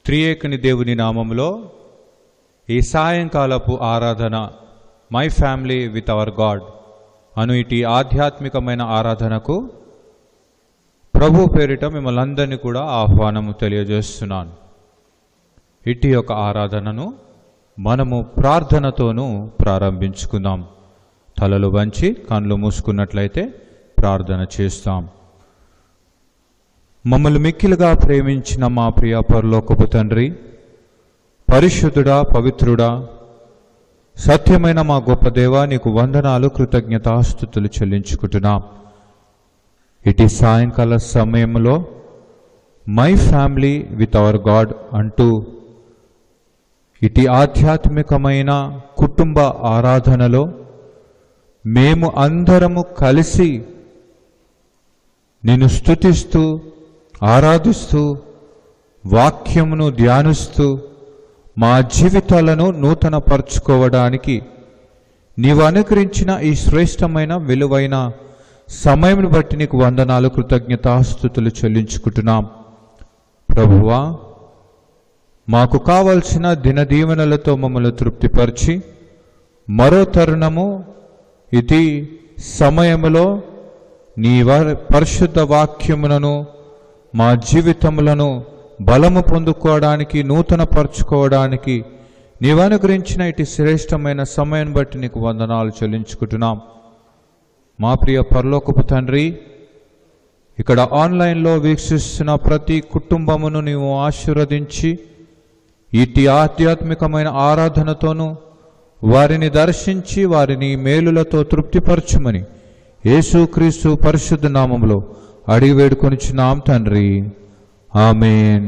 త్రియేకుని దేవుని నామములో ఈ సాయంకాలపు ఆరాధన my family with our God అను ఇటు ఆధ్యాత్మికమైన ఆరాధనకు ప్రభు పేరిట మిమ్మల్ని అందరినీ కూడా ఆహ్వానము తెలియజేస్తున్నాను ఇటు యొక్క ఆరాధనను మనము ప్రార్థనతోనూ ప్రారంభించుకుందాం తలలు వంచి కళ్ళు మూసుకున్నట్లయితే ప్రార్థన చేస్తాం మమ్మల్ని మిక్కిలుగా ప్రేమించిన మా ప్రియ పరలోకపు తండ్రి పరిశుద్ధుడా పవిత్రుడా సత్యమైన మా గొప్ప దేవా నీకు వందనాలు కృతజ్ఞతాస్థుతులు చెల్లించుకుంటున్నాం ఇటు సాయంకాల సమయంలో my family with our God అంటూ ఇటు ఆధ్యాత్మికమైన కుటుంబ ఆరాధనలో మేము అందరము కలిసి నిన్ను స్తుతిస్తూ ఆరాధిస్తూ వాక్యమును ధ్యానిస్తూ మా జీవితాలను నూతనపరచుకోవడానికి నీవు అనుకరించిన ఈ శ్రేష్టమైన విలువైన సమయం బట్టి నీకు వందనాలు కృతజ్ఞతాస్థుతులు చెల్లించుకుంటున్నాం ప్రభువా మాకు కావలసిన దినదీవెనలతో మమ్మల్ని తృప్తిపరిచి మరో తరుణము ఇది సమయములో నీ వారి పరిశుద్ధ వాక్యములను మా జీవితములను బలము పొందుకోవడానికి నూతనపరచుకోవడానికి నీవు అనుగ్రహించిన ఇటు శ్రేష్టమైన సమయం బట్టి నీకు వందనాలు చెల్లించుకుంటున్నాం మా ప్రియ పరలోకపు తండ్రి ఇక్కడ ఆన్లైన్లో వీక్షిస్తున్న ప్రతి కుటుంబమును నీవు ఆశీర్వదించి ఇటు ఆధ్యాత్మికమైన ఆరాధనతోనూ వారిని దర్శించి వారిని మేలులతో తృప్తిపరచుమని యేసుక్రీస్తు పరిశుద్ధ నామములో అడిగి వేడుకొనిచున్నాం తండ్రి ఆమెన్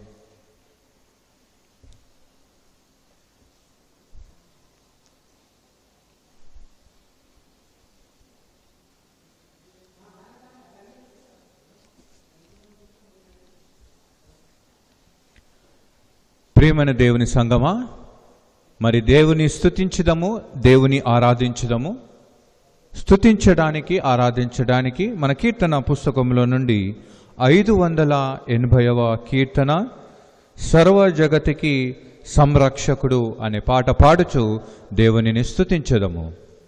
ప్రియమైన దేవుని సంగమా మరి దేవుని స్తుతించదము దేవుని ఆరాధించదము స్తుతించడానికి ఆరాధించడానికి మన కీర్తన పుస్తకంలో నుండి ఐదు వందల ఎనభైవ కీర్తన సర్వ జగతికి సంరక్షకుడు అనే పాట పాడుచు దేవునిని స్తుతించదము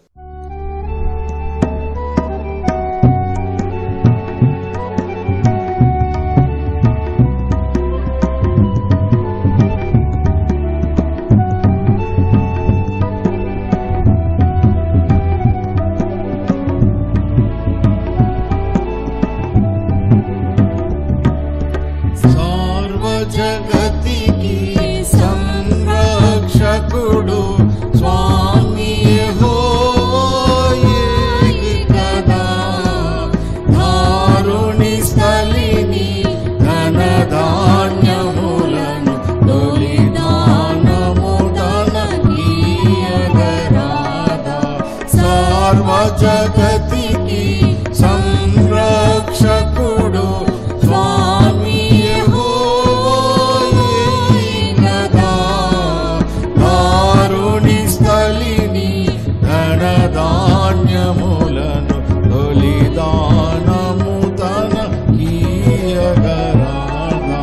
సర్వజగతికి సంరక్షకుడు స్వామి యెహోవాయే కదా దారుణి స్థలిని ధనధాన్యములను తొలి దానము తనకీయగరాదా సర్వజగతికి సంరక్షకుడు స్వామి యెహోవాయే కదా దారుణి స్థలిని ధనధాన్యములను తొలిదానము తన కీయగరాగా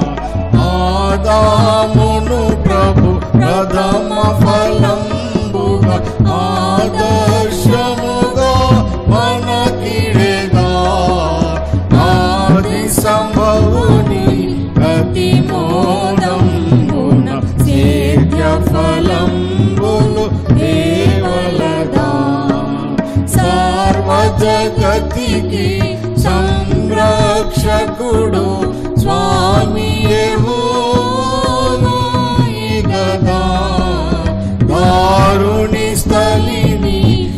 ఆదామును ప్రభు ప్రథమ ఫలంబుగా ఆదర్శముగా మనకిడేగా ఆది సంభవుని అతి మోదంబున సేద్య ఫలంబులు దేవలదా సర్వ జగతికి సంరక్షకుడు స్వామి యెహోవాయే గదా దారుణి స్థలిని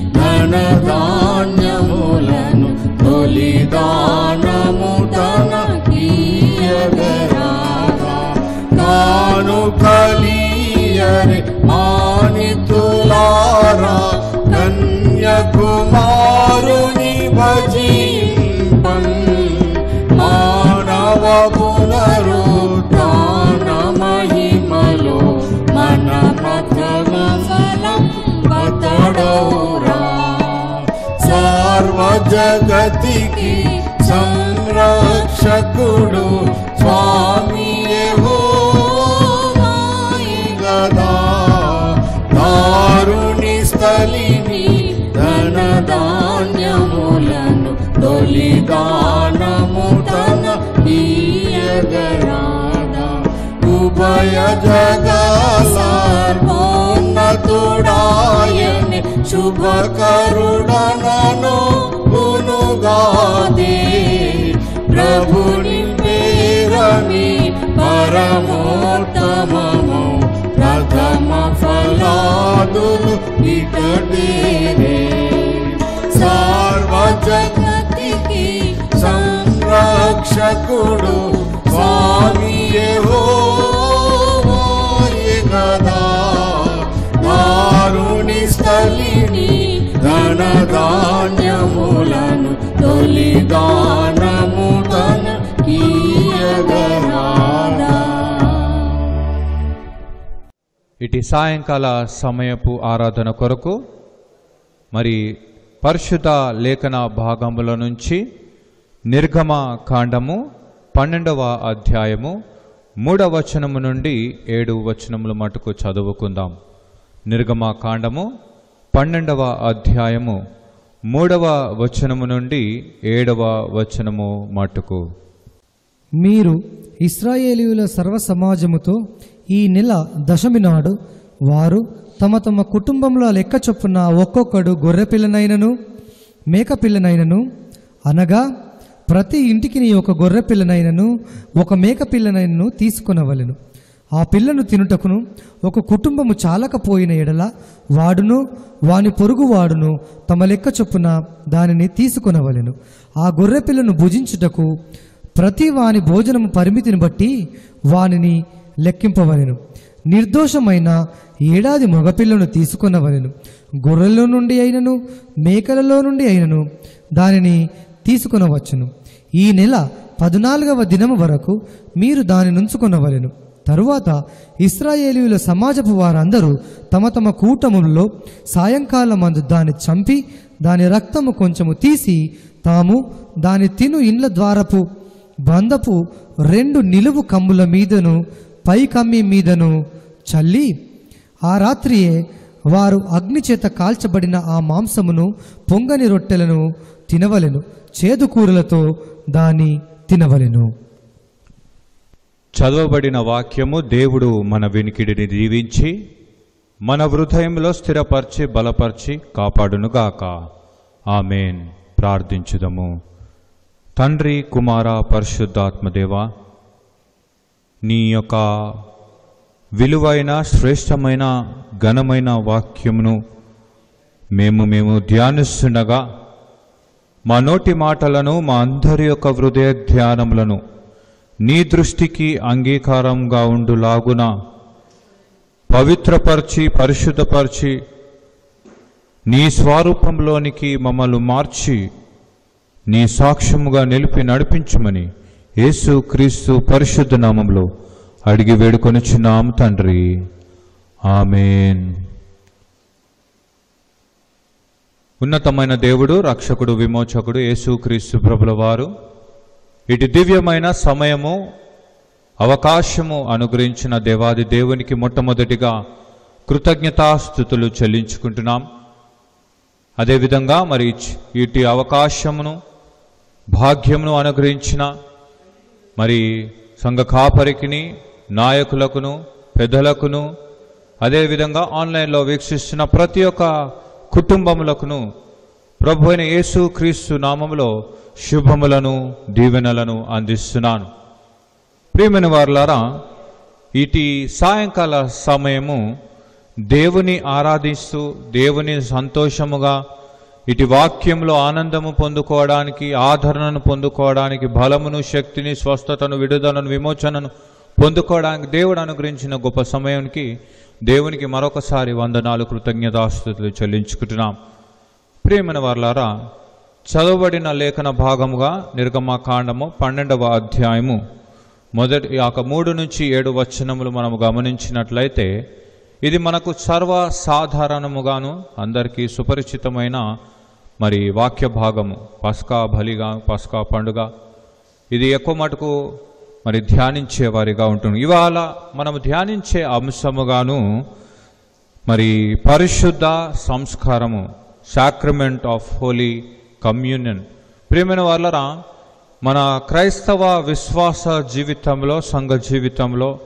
ధనధాన్యములను తొలిదానము తన కీయగరాగా తాను కలియరి మానితులారా కన్యకుమారుని భజింపన్ మానవ పునరుద్ధాన మహిమలో మన మతన ఫలం బతడౌరా సర్వ జగతికి సంరక్షకుడు స్వామి యెహోవా ఉభయ జగాల సర్వోన్నతుడాయని శుభకరుడనను పునుగాదే ప్రభుని పేరమి పరమోత్తమము ప్రథమ ఫలాదులు ఇటేరే సార్వజగతికి సంరక్షకుడు స్వామి యెహోవాయే గదా దారుని స్థలిని ధనధాన్యములను తొలి దానము తన కీయగరాదా ఇటు సాయంకాల సమయపు ఆరాధన కొరకు మరి పరిశుద్ధ లేఖన భాగముల నుంచి నిర్గమ కాండము పన్నెండవ అధ్యాయము మూడవ వచనము నుండి ఏడు వచనముల మటుకు చదువుకుందాం నిర్గమ కాండము పన్నెండవ అధ్యాయము మూడవ వచనము నుండి ఏడవ వచనము మటుకు మీరు ఇస్రాయేలీయుల సర్వ సమాజముతో ఈ నెల దశమి నాడు వారు తమ తమ కుటుంబంలో లెక్క చొప్పున ఒక్కొక్కడు గొర్రెపిల్లనైనను మేకపిల్లనైనను అనగా ప్రతి ఇంటికి నీ ఒక గొర్రెపిల్లనైనను ఒక మేకపిల్లనైనను తీసుకొనవలెను ఆ పిల్లను తినుటకును ఒక కుటుంబము చాలకపోయిన ఎడల వాడును వాని పొరుగువాడును తమ లెక్క చొప్పున దానిని తీసుకొనవలెను ఆ గొర్రెపిల్లను భుజించుటకు ప్రతి వాని భోజనము పరిమితిని బట్టి వానిని లెక్కింపవలెను నిర్దోషమైన ఏడాది మగపిల్లను తీసుకొనవలెను గొర్రెల్లో నుండి అయినను మేకలలో నుండి అయినను దానిని తీసుకొనవచ్చును ఈ నెల పద్నాలుగవ దినము వరకు మీరు దాని నుంచుకొనవలెను తరువాత ఇస్రాయేలీయుల సమాజపు వారందరూ తమ తమ కూటములలో సాయంకాలం మందు దాన్ని చంపి దాని రక్తము కొంచెము తీసి తాము దాని తిను ఇండ్ల ద్వారపు బందపు రెండు నిలువు కమ్ముల మీదను పై కమ్మి మీదను చల్లి ఆ రాత్రియే వారు అగ్ని చేత కాల్చబడిన ఆ మాంసమును పొంగని రొట్టెలను తినవలెను చేదు కూరలతో దాన్ని తినవలెను చదవబడిన వాక్యము దేవుడు మన వినికిడిని దీవించి మన హృదయంలో స్థిరపరిచి బలపరిచి కాపాడునుగాక ఆమెన్ ప్రార్థించుదము తండ్రి కుమార పరిశుద్ధాత్మదేవ నీ యొక్క విలువైన శ్రేష్టమైన ఘనమైన వాక్యమును మేము మేము ధ్యానిస్తుండగా మా నోటి మాటలను మా అందరి యొక్క హృదయ ధ్యానములను నీ దృష్టికి అంగీకారంగా ఉండులాగున పవిత్రపరిచి పరిశుద్ధపరిచి నీ స్వరూపంలోనికి మమ్మల్ని మార్చి నీ సాక్ష్యముగా నిలిపి నడిపించుమని యేసు క్రీస్తు పరిశుద్ధ నామంలో అడిగి వేడుకొనిచున్నాం తండ్రి ఆమెన్ ఉన్నతమైన దేవుడు రక్షకుడు విమోచకుడు యేసుక్రీస్తు ప్రభుల వారు ఇటు దివ్యమైన సమయము అవకాశము అనుగ్రహించిన దేవాది దేవునికి మొట్టమొదటిగా కృతజ్ఞతాస్థుతులు చెల్లించుకుంటున్నాం అదేవిధంగా మరి ఇచ్- ఇటు అవకాశమును భాగ్యమును అనుగ్రహించిన మరి సంఘ కాపరికిని నాయకులకును పెద్దలకును అదేవిధంగా ఆన్లైన్లో వీక్షిస్తున్న ప్రతి ఒక్క కుటుంబములకును ప్రభు అయిన యేసు క్రీస్తు నామములో శుభములను దీవెనలను అందిస్తున్నాను ప్రియమైన వారులారా ఇటు సాయంకాల సమయము దేవుని ఆరాధిస్తూ దేవుని సంతోషముగా ఇటు వాక్యంలో ఆనందము పొందుకోవడానికి ఆదరణను పొందుకోవడానికి బలమును శక్తిని స్వస్థతను విడుదలను విమోచనను పొందుకోవడానికి దేవుడు అనుగ్రహించిన గొప్ప సమయానికి దేవునికి మరొకసారి వందనాలు కృతజ్ఞతాస్తుతులు చెల్లించుకుంటున్నాం ప్రియమైన వార్లారా చదవబడిన లేఖన భాగముగా నిర్గమకాండము పన్నెండవ అధ్యాయము మొదటి ఒక మూడు నుంచి ఏడు వచనములు మనము గమనించినట్లయితే ఇది మనకు సర్వ సాధారణముగాను అందరికీ సుపరిచితమైన మరి వాక్య భాగము పస్కా బలిగా పస్కా పండుగ ఇది ఎక్కువ మటుకు మరి ధ్యానించే వారిగా ఉంటుంది ఇవాళ మనము ధ్యానించే అంశముగాను మరి పరిశుద్ధ సంస్కారము సాక్రమెంట్ ఆఫ్ హోలీ కమ్యూనియన్ ప్రియమైన వాళ్ళరా మన క్రైస్తవ విశ్వాస జీవితంలో సంఘ జీవితంలో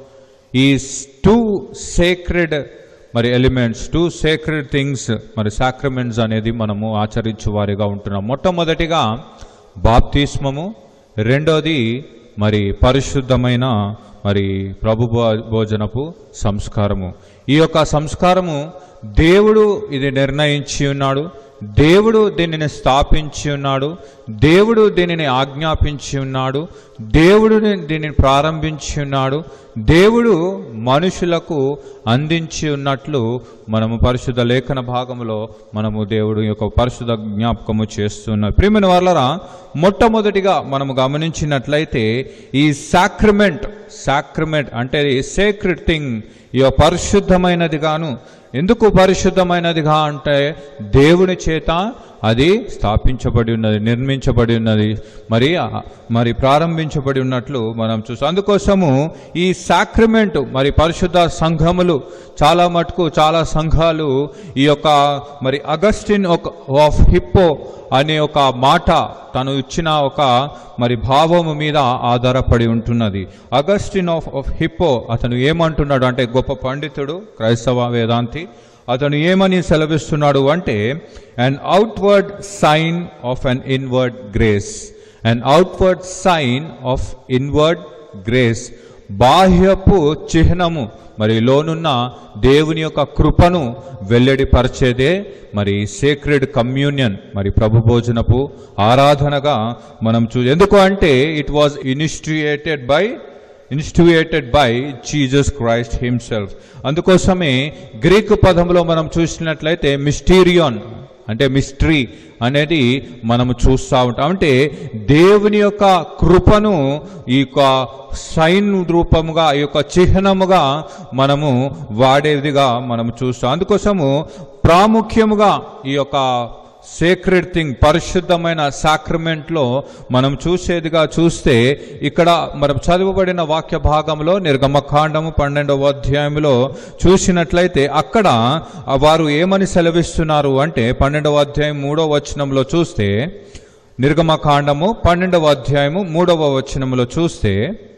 ఈ టూ సేక్రెడ్ మరి ఎలిమెంట్స్ టూ సేక్రెడ్ థింగ్స్ మరి సాక్రమెంట్స్ అనేది మనము ఆచరించు వారిగా ఉంటున్నాం మొట్టమొదటిగా బాప్తిస్మము రెండోది మరి పరిశుద్ధమైన మరి ప్రభు భో- భోజనపు సంస్కారము ఈ యొక్క సంస్కారము దేవుడు ఇది నిర్ణయించి ఉన్నాడు దేవుడు దీనిని స్థాపించి ఉన్నాడు దేవుడు దీనిని ఆజ్ఞాపించి ఉన్నాడు దేవుడు దీనిని ప్రారంభించి ఉన్నాడు దేవుడు మనుషులకు అందించి ఉన్నట్లు మనము పరిశుద్ధ లేఖన భాగంలో మనము దేవుడు యొక్క పరిశుద్ధ జ్ఞాపకము చేస్తున్న ప్రియమైన వాళ్ళరా మొట్టమొదటిగా మనము గమనించినట్లయితే ఈ సాక్రిమెంట్ సాక్రిమెంట్ అంటే సేక్రెడ్ థింగ్ ఈ పరిశుద్ధమైనది గాను ఎందుకు పరిశుద్ధమైనదిగా అంటే దేవుని చేత అది స్థాపించబడి ఉన్నది నిర్మించబడి ఉన్నది మరి మరి ప్రారంభించబడి ఉన్నట్లు మనం చూస్తాం అందుకోసము ఈ సాక్రిమెంట్ మరి పరిశుద్ధ సంఘములు చాలా మటుకు చాలా సంఘాలు ఈ యొక్క మరి అగస్టిన్ ఒక ఆఫ్ హిప్పో అనే ఒక మాట తను ఇచ్చిన ఒక మరి భావము మీద ఆధారపడి ఉంటున్నది అగస్టిన్ ఆఫ్ ఆఫ్ హిప్పో అతను ఏమంటున్నాడు అంటే గొప్ప పండితుడు క్రైస్తవ వేదాంతి అతను ఏమని సెలవిస్తున్నాడు అంటే an outward sign of an inward grace an outward sign of inward grace బాహ్యపు చిహ్నము మరి లోనున్న దేవుని యొక్క కృపను వెల్లడిపరిచేదే మరి సేక్రెడ్ కమ్యూనియన్ మరి ప్రభు భోజనపు ఆరాధనగా మనం చూ ఎందుకు అంటే it was instituted by instituted by Jesus Christ himself అందుకోసమే గ్రీకు పదంలో మనం చూసినట్లయితే మిస్టీరియాన్ అంటే మిస్టరీ అనేది మనము చూస్తూ ఉంటాం అంటే దేవుని యొక్క కృపను ఈ యొక్క సైన్ రూపముగా ఈ యొక్క చిహ్నముగా మనము వాడేదిగా మనము చూస్తాం అందుకోసము ప్రాముఖ్యముగా ఈ యొక్క సేక్రెడ్ థింగ్ పరిశుద్ధమైన సాక్రమెంట్లో మనం చూసేదిగా చూస్తే ఇక్కడ మనం చదువబడిన వాక్య భాగంలో నిర్గమకాండము పన్నెండవ అధ్యాయంలో చూసినట్లయితే అక్కడ వారు ఏమని సెలవిస్తున్నారు అంటే పన్నెండవ అధ్యాయం మూడవ వచనంలో చూస్తే నిర్గమకాండము పన్నెండవ అధ్యాయము మూడవ వచనంలో చూస్తే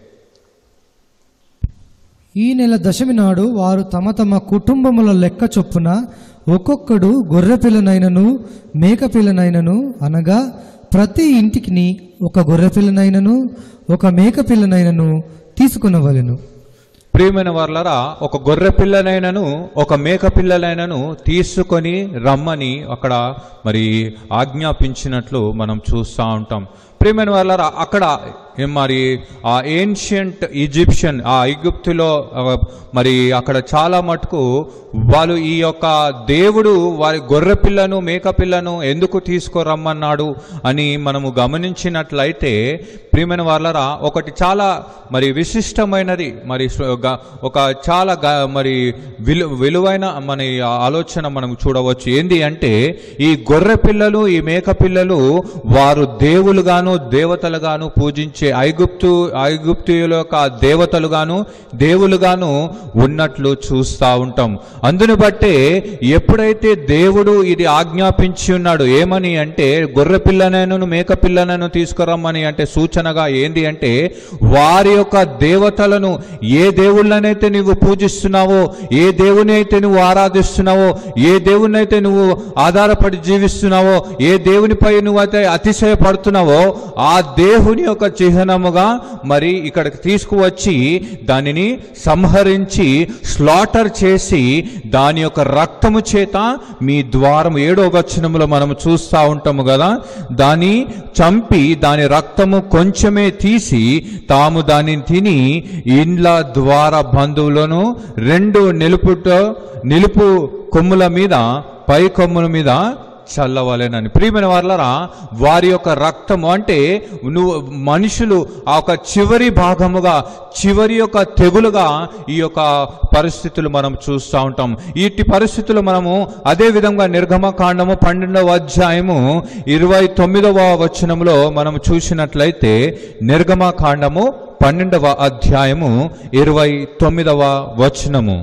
ఈ నెల దశమి నాడు వారు తమ తమ కుటుంబముల లెక్క చొప్పున ఒక్కొక్కడు గొర్రె పిల్లనైనను మేక పిల్లనైనను అనగా ప్రతి ఇంటికి ఒక గొర్రె పిల్లనైనను ఒక మేక పిల్లనైనను తీసుకునవలెను ప్రియమైన వాళ్ళరా ఒక గొర్రె పిల్లనైనను ఒక మేక పిల్లలైనను తీసుకొని రమ్మని అక్కడ మరి ఆజ్ఞాపించినట్లు మనం చూస్తూ ఉంటాం ప్రియమైన వాళ్ళరా అక్కడ ఏ మరి ఆ ఏన్షియంట్ ఈజిప్షియన్ ఆ ఈజిప్తులో ఆ, మరి అక్కడ చాలా మటుకు వాళ్ళు ఈ యొక్క దేవుడు వారి గొర్రె పిల్లను మేక పిల్లను ఎందుకు తీసుకురమ్మన్నాడు అని మనము గమనించినట్లయితే ప్రియమైన వాళ్ళరా ఒకటి చాలా మరి విశిష్టమైనది మరి స్వ- గ- ఒక చాలా గ- మరి విలు విలువైన మన ఈ ఆలోచన మనం చూడవచ్చు ఏంది అంటే ఈ గొర్రె పిల్లలు ఈ మేక పిల్లలు వారు దేవులుగాను దేవతలుగాను పూజించే ఐగుప్తు ఐగుప్తుల యొక్క దేవతలుగాను దేవులుగాను ఉన్నట్లు చూస్తూ ఉంటాం అందును బట్టే ఎప్పుడైతే దేవుడు ఇది ఆజ్ఞాపించి ఉన్నాడు ఏమని అంటే గొర్రె పిల్లనైనను మేక పిల్లనైనా తీసుకురమ్మని అంటే సూచనగా ఏంది అంటే వారి యొక్క దేవతలను ఏ దేవుళ్ళనైతే నువ్వు పూజిస్తున్నావో ఏ దేవుని అయితే నువ్వు ఆరాధిస్తున్నావో ఏ దేవుని అయితే నువ్వు ఆధారపడి జీవిస్తున్నావో ఏ దేవునిపై నువ్వు అయితే అతిశయపడుతున్నావో ఆ దేవుని యొక్క చిహ్నముగా మరి ఇక్కడికి తీసుకువచ్చి దానిని సంహరించి స్లాటర్ చేసి దాని యొక్క రక్తము చేత మీ ద్వారం ఏడో వచనములో మనము చూస్తూ ఉంటాము కదా దాన్ని చంపి దాని రక్తము కొంచెమే తీసి తాము దానిని తిని ఇండ్ల ద్వార బంధువులను రెండు నిలుపుట నిలుపు కొమ్ముల మీద పై కొమ్ముల మీద చల్లవలేనని ప్రియమైన వాళ్ళరా వారి యొక్క రక్తము అంటే నువ్వు మనుషులు ఆ యొక్క చివరి భాగముగా చివరి యొక్క తెగులుగా ఈ యొక్క పరిస్థితులు మనం చూస్తూ ఉంటాం ఇట్టి పరిస్థితులు మనము అదే విధంగా నిర్గమకాండము పన్నెండవ అధ్యాయము ఇరవై తొమ్మిదవ వచనంలో మనం చూసినట్లయితే నిర్గమకాండము పన్నెండవ అధ్యాయము ఇరవై తొమ్మిదవ వచనము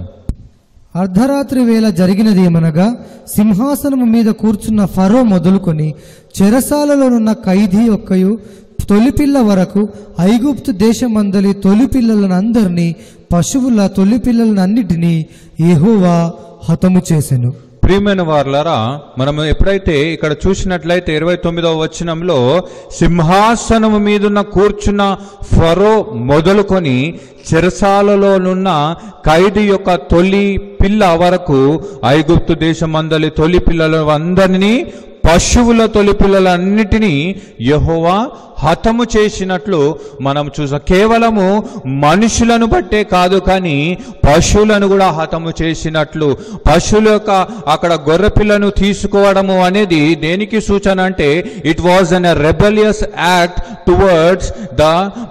అర్ధరాత్రి వేళ జరిగినది ఏమనగా సింహాసనము మీద కూర్చున్న ఫరో మొదలుకొని చెరసాలలోనున్న ఖైదీ ఒక్కయు తొలిపిల్ల వరకు ఐగుప్తు దేశమందలి తొలిపిల్లలనందరినీ పశువుల తొలిపిల్లలనన్నిటినీ యెహోవా హతము చేసెను ప్రియమైన వారులారా మనం ఎప్పుడైతే ఇక్కడ చూసినట్లయితే ఇరవై తొమ్మిదవ వచనంలో సింహాసనము మీదున్న కూర్చున్న ఫరో మొదలుకొని చెరసాలలోనున్న ఖైదీ యొక్క తొలి పిల్ల వరకు ఐగుప్తు దేశమందలి తొలి పిల్లలు అందరినీ పశువుల తొలి పిల్లలన్నిటినీ యెహోవా హతము చేసినట్లు మనం చూసాం కేవలము మనుషులను బట్టే కాదు కానీ పశువులను కూడా హతము చేసినట్లు పశువుల యొక్క అక్కడ గొర్రె పిల్లను తీసుకోవడము అనేది దేనికి సూచన అంటే it was an rebellious act towards the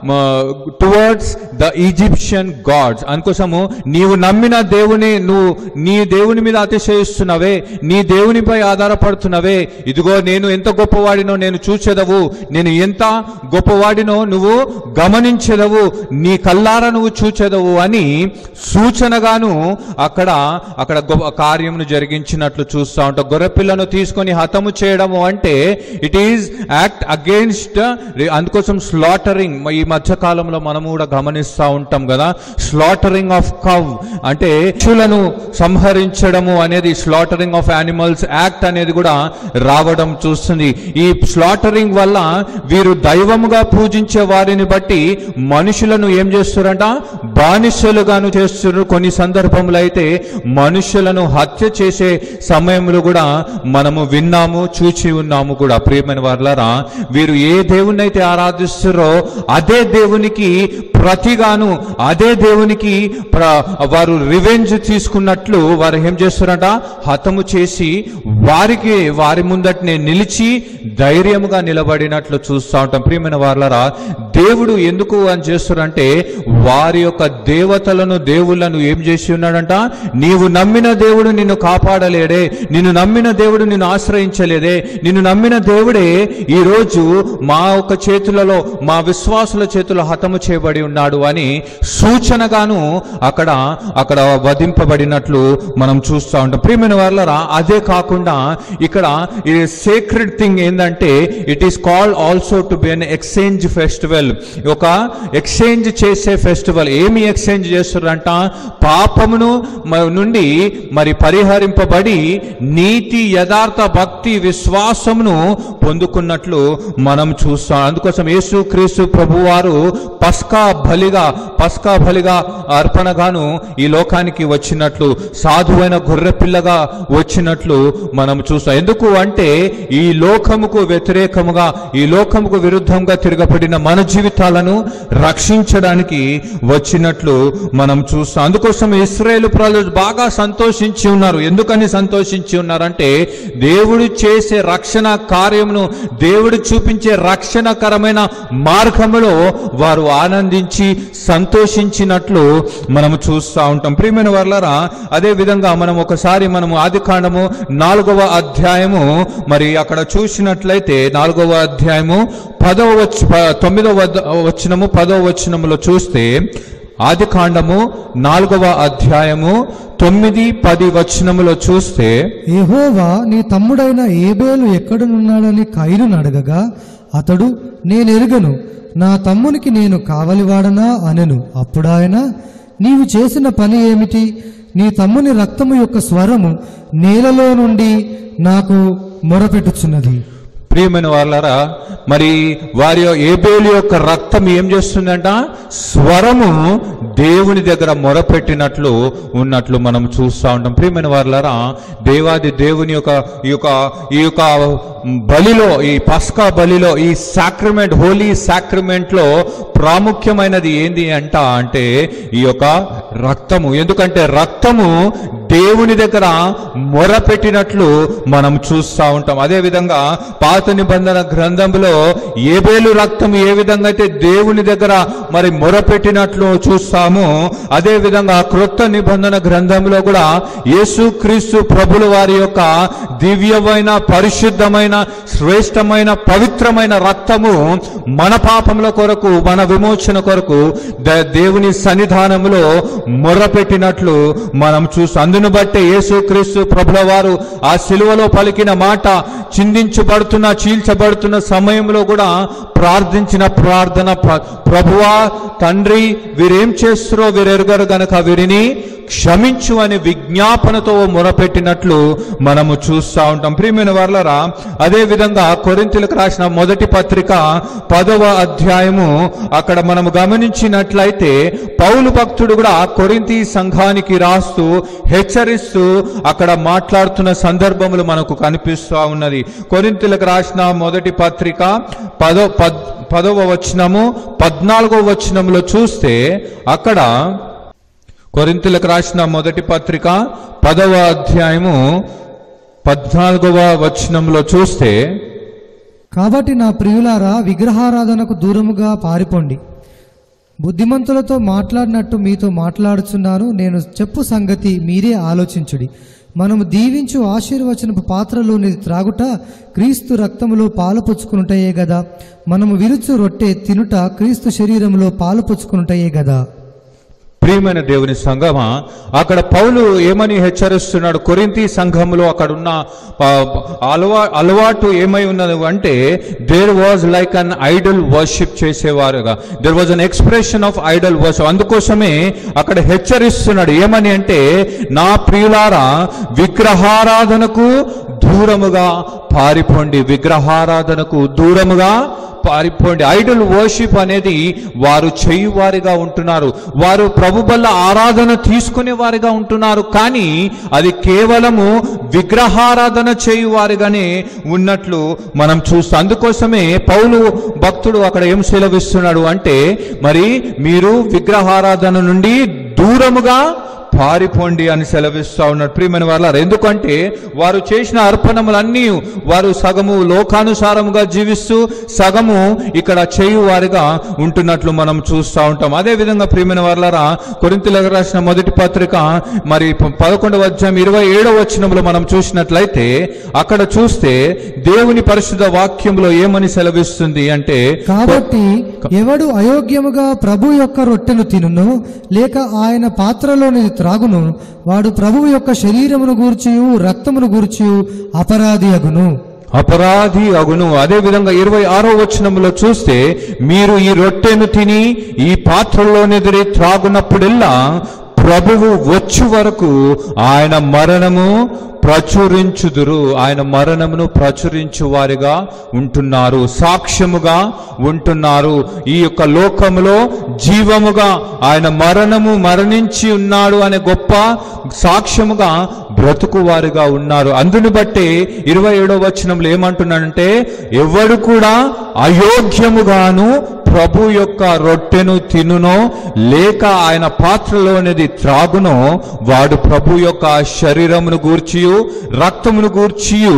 towards the Egyptian gods అందుకోసము నీవు నమ్మిన దేవుని నువ్వు నీ దేవుని మీద అతిశయిస్తున్నవే నీ దేవునిపై ఆధారపడుతున్నవే ఇదిగో నేను ఎంత గొప్పవాడినో నేను చూచెదవు నేను ఎంత గొప్పవాడినో నువ్వు గమనించెదవు నీ కల్లారా నువ్వు చూచెదవు అని సూచనగాను అక్కడ అక్కడ గొప్ప కార్యమును జరిగించినట్లు చూస్తా ఉంటాం గొర్రెపిల్లను తీసుకొని హతము చేయడము అంటే ఇట్ ఈజ్ యాక్ట్ అగేన్స్ట్ అందుకోసం స్లాటరింగ్ ఈ మధ్య కాలంలో మనము కూడా గమనిస్తూ ఉంటాం కదా స్లాటరింగ్ ఆఫ్ కవ్ అంటే పశువులను సంహరించడము అనేది స్లాటరింగ్ ఆఫ్ యానిమల్స్ యాక్ట్ అనేది కూడా రావడం చూస్తుంది ఈ స్లాటరింగ్ వల్ల వీరు దైవముగా పూజించే వారిని బట్టి మనుషులను ఏం చేస్తారంట బానిసలుగాను చేస్తున్నారు కొన్ని సందర్భంలో అయితే మనుషులను హత్య చేసే సమయంలో కూడా మనము విన్నాము చూచి ఉన్నాము కూడా ప్రియమైన వారులారా వీరు ఏ దేవుని అయితే ఆరాధిస్తారో అదే దేవునికి ప్రతిగాను అదే దేవునికి ప్ర- వారు రివెంజ్ తీసుకున్నట్లు వారు ఏం చేస్తారంట హతము చేసి వారికి వారి ముందటనే నిలిచి ధైర్యముగా నిలబడినట్లు చూస్తూ ఉంటాం ప్రియమైన వారులారా దేవుడు ఎందుకు అని చేస్తారంటే వారి యొక్క దేవతలను దేవుళ్ళను ఏం చేసి ఉన్నాడంట నీవు నమ్మిన దేవుడు నిన్ను కాపాడలేడే నిన్ను నమ్మిన దేవుడు నిన్ను ఆశ్రయించలేదే నిన్ను నమ్మిన దేవుడే ఈ రోజు మా యొక్క చేతులలో మా విశ్వాసుల చేతుల్లో హతము చేయబడి ఉన్నాడు అని సూచనగాను అక్కడ అక్కడ వధింపబడినట్లు మనం చూస్తూ ఉంటాం ప్రియమైన వాళ్ళరా అదే కాకుండా ఇక్కడ ఈ సేక్రెడ్ థింగ్ ఏంటంటే it is called also to be an exchange festival ఒక ఎక్స్చేంజ్ చేసే ఫెస్టివల్ ఏమి ఎక్స్చేంజ్ చేస్తారంట పాపమును మ- నుండి మరి పరిహరింపబడి నీతి యథార్థ భక్తి విశ్వాసమును పొందుకున్నట్లు మనం చూస్తాం అందుకోసం యేసు క్రీస్తు ప్రభువారు పస్కా బలిగా పస్కా బలిగా అర్పణగాను ఈ లోకానికి వచ్చినట్లు సాధువైన గొర్రె పిల్లగా వచ్చినట్లు మనం చూస్తాం ఎందుకు అంటే ఈ లోకముకు వ్యతిరేకముగా ఈ లోకముకు విరుద్ధంగా తిరగబడిన మన జీవితాలను రక్షించడానికి వచ్చినట్లు మనం చూస్తాం అందుకోసం ఇస్రాయేల్ ప్రజలు బాగా సంతోషించి ఉన్నారు ఎందుకని సంతోషించి ఉన్నారంటే దేవుడు చేసే రక్షణ కార్యమును దేవుడు చూపించే రక్షణకరమైన మార్గములో వారు ఆనందించి సంతోషించినట్లు మనం చూస్తూ ఉంటాం ప్రియమైన వర్లరా అదే విధంగా మనం ఒకసారి మనము ఆది కాండము నాలుగవ అధ్యాయము మరి అక్కడ చూసినట్లయితే నాలుగవ అధ్యాయము పదవ వచ్చ ప- తొమ్మిదవ వద్ద- వచనము పదవ వచనములో చూస్తే ఆది కాండము నాలుగవ అధ్యాయము తొమ్మిది పది వచనములో చూస్తే యెహోవా నీ తమ్ముడైన ఏబేలు ఎక్కడనున్నాడని కైరును అడగగా అతడు నేనెరుగను నా తమ్మునికి నేను కావలివాడనా అనెను అప్పుడు ఆయన నీవు చేసిన పని ఏమిటి నీ తమ్ముని రక్తము యొక్క స్వరము నేలలో నుండి నాకు మొరపెట్టుచున్నది ప్రియమైన వాళ్ళారా మరి వారి యొ- ఏబేలు యొక్క రక్తం ఏం చేస్తుందంట స్వరము దేవుని దగ్గర మొరపెట్టినట్లు ఉన్నట్లు మనం చూస్తూ ఉంటాం ప్రియమైన వాళ్ళారా దేవాది దేవుని యొక్క ఈ యొక్క ఈ యొక్క బలిలో ఈ పస్కా బలిలో ఈ సాక్రిమెంట్ హోలీ సాక్రిమెంట్ లో ప్రాముఖ్యమైనది ఏంది అంట అంటే ఈ యొక్క రక్తము ఎందుకంటే రక్తము దేవుని దగ్గర మొరపెట్టినట్లు మనం చూస్తూ ఉంటాం అదే విధంగా పాత నిబంధన గ్రంథంలో ఏబేలు రక్తం ఏ విధంగా అయితే దేవుని దగ్గర మరి మొరపెట్టినట్లు చూస్తాము అదే విధంగా క్రొత్త నిబంధన గ్రంథంలో కూడా యేసుక్రీస్తు ప్రభుల వారి యొక్క దివ్యమైన పరిశుద్ధమైన శ్రేష్టమైన పవిత్రమైన రక్తము మన పాపముల కొరకు మన విమోచన కొరకు ద- దేవుని సన్నిధానములో మొర్రపెట్టినట్లు మనం చూస్తాం అందును బట్టే యేసుక్రీస్తు ప్రభుల వారు ఆ సిలువలో పలికిన మాట చిందించబడుతున్న చీల్చబడుతున్న సమయంలో కూడా ప్రార్థించిన ప్రార్థన ప్ర- ప్రభువా తండ్రి వీరేం చేస్తారో వీరెరుగరు గనక వీరిని క్షమించు అని విజ్ఞాపనతో మొరపెట్టినట్లు మనము చూస్తూ ఉంటాం ప్రియమైన వాళ్ళరా అదే విధంగా కొరింతలకు రాసిన మొదటి పత్రిక పదవ అధ్యాయము అక్కడ మనము గమనించినట్లయితే పౌలు భక్తుడు కూడా కొరింతి సంఘానికి రాస్తూ హెచ్చరిస్తూ అక్కడ మాట్లాడుతున్న సందర్భములు మనకు కనిపిస్తూ ఉన్నది కొరింతలకు రాసిన మొదటి పత్రిక పదో పద్ పదవ వచనము పద్నాలుగో వచనంలో చూస్తే అక్కడ కొరింతులకు రాసిన మొదటి పత్రిక పదవ అధ్యాయము పద్నాలుగవ వచనంలో చూస్తే కాబట్టి నా ప్రియులారా విగ్రహారాధనకు దూరముగా పారిపోండి బుద్ధిమంతులతో మాట్లాడినట్టు మీతో మాట్లాడుచున్నాను నేను చెప్పు సంగతి మీరే ఆలోచించుడి మనము దీవించు ఆశీర్వచనపు పాత్రలోని త్రాగుట క్రీస్తు రక్తములో పాలు పుచ్చుకునుటయే గదా మనము విరుచు రొట్టె తినుట క్రీస్తు శరీరములో పాలు పుచ్చుకునుటయే గదా ప్రియమైన దేవుని సంఘమా అక్కడ పౌలు ఏమని హెచ్చరిస్తున్నాడు కొరింతి సంఘంలో అక్కడ ఉన్న ఆ, అలవా అలవాటు ఏమై ఉన్నది అంటే there was like an idol worship చేసేవారుగా there was an expression of idol worship అందుకోసమే అక్కడ హెచ్చరిస్తున్నాడు ఏమని అంటే నా ప్రియులారా విగ్రహారాధనకు దూరముగా పారిపోండి విగ్రహారాధనకు దూరముగా పారిపోండి ఐడల్ వర్షిప్ అనేది వారు చేయువారిగా ఉంటున్నారు వారు ప్రభు వల్ల ఆరాధన తీసుకునే వారిగా ఉంటున్నారు కానీ అది కేవలము విగ్రహారాధన చేయువారిగానే ఉన్నట్లు మనం చూస్తాం అందుకోసమే పౌలు భక్తుడు అక్కడ ఏం సెలవిస్తున్నాడు అంటే మరి మీరు విగ్రహారాధన నుండి దూరముగా పారిపోండి అని సెలవిస్తా ఉన్నాడు ప్రియమైన వాళ్ళ ఎందుకంటే వారు చేసిన అర్పణములన్నీ వారు సగము లోకానుసారముగా జీవిస్తూ సగము ఇక్కడ చేయు వారిగా ఉంటున్నట్లు మనం చూస్తూ ఉంటాం అదే విధంగా ప్రియమైన వాళ్ళరా కొరింతలకు రాసిన మొదటి పత్రిక మరి ప- పదకొండవ అధ్యాయం ఇరవై ఏడవ వచనంలో మనం చూసినట్లయితే అక్కడ చూస్తే దేవుని పరిశుద్ధ వాక్యంలో ఏమని సెలవిస్తుంది అంటే కాబట్టి ఎవడు అయోగ్యముగా ప్రభు యొక్క రొట్టెను తినును లేక ఆయన పాత్రలోని త్రాగును వాడు ప్రభువు యొక్క శరీరమును గూర్చియు రక్తమును గూర్చియు అపరాధి అగును అపరాధి అగును అదే విధంగా ఇరవై ఆరో వచనంలో చూస్తే మీరు ఈ రొట్టెను తిని ఈ పాత్రలోనెదిరి త్రాగునప్పుడెల్లా ప్రభువు వచ్చు వరకు ఆయన మరణము ప్రచురించుదురు ఆయన మరణమును ప్రచురించు వారిగా ఉంటున్నారు సాక్ష్యముగా ఉంటున్నారు ఈ యొక్క లోకములో జీవముగా ఆయన మరణము మరణించి ఉన్నాడు అనే గొప్ప సాక్ష్యముగా బ్రతుకు వారిగా ఉన్నారు అందుని బట్టి ఇరవై ఏడో వచనంలో ఏమంటున్నాడంటే ఎవడు కూడా అయోగ్యముగాను ప్రభు యొక్క రొట్టెను తినునో లేక ఆయన పాత్రలోనిది త్రాగునో వాడు ప్రభు యొక్క శరీరమును గూర్చియు రక్తమును గూర్చియు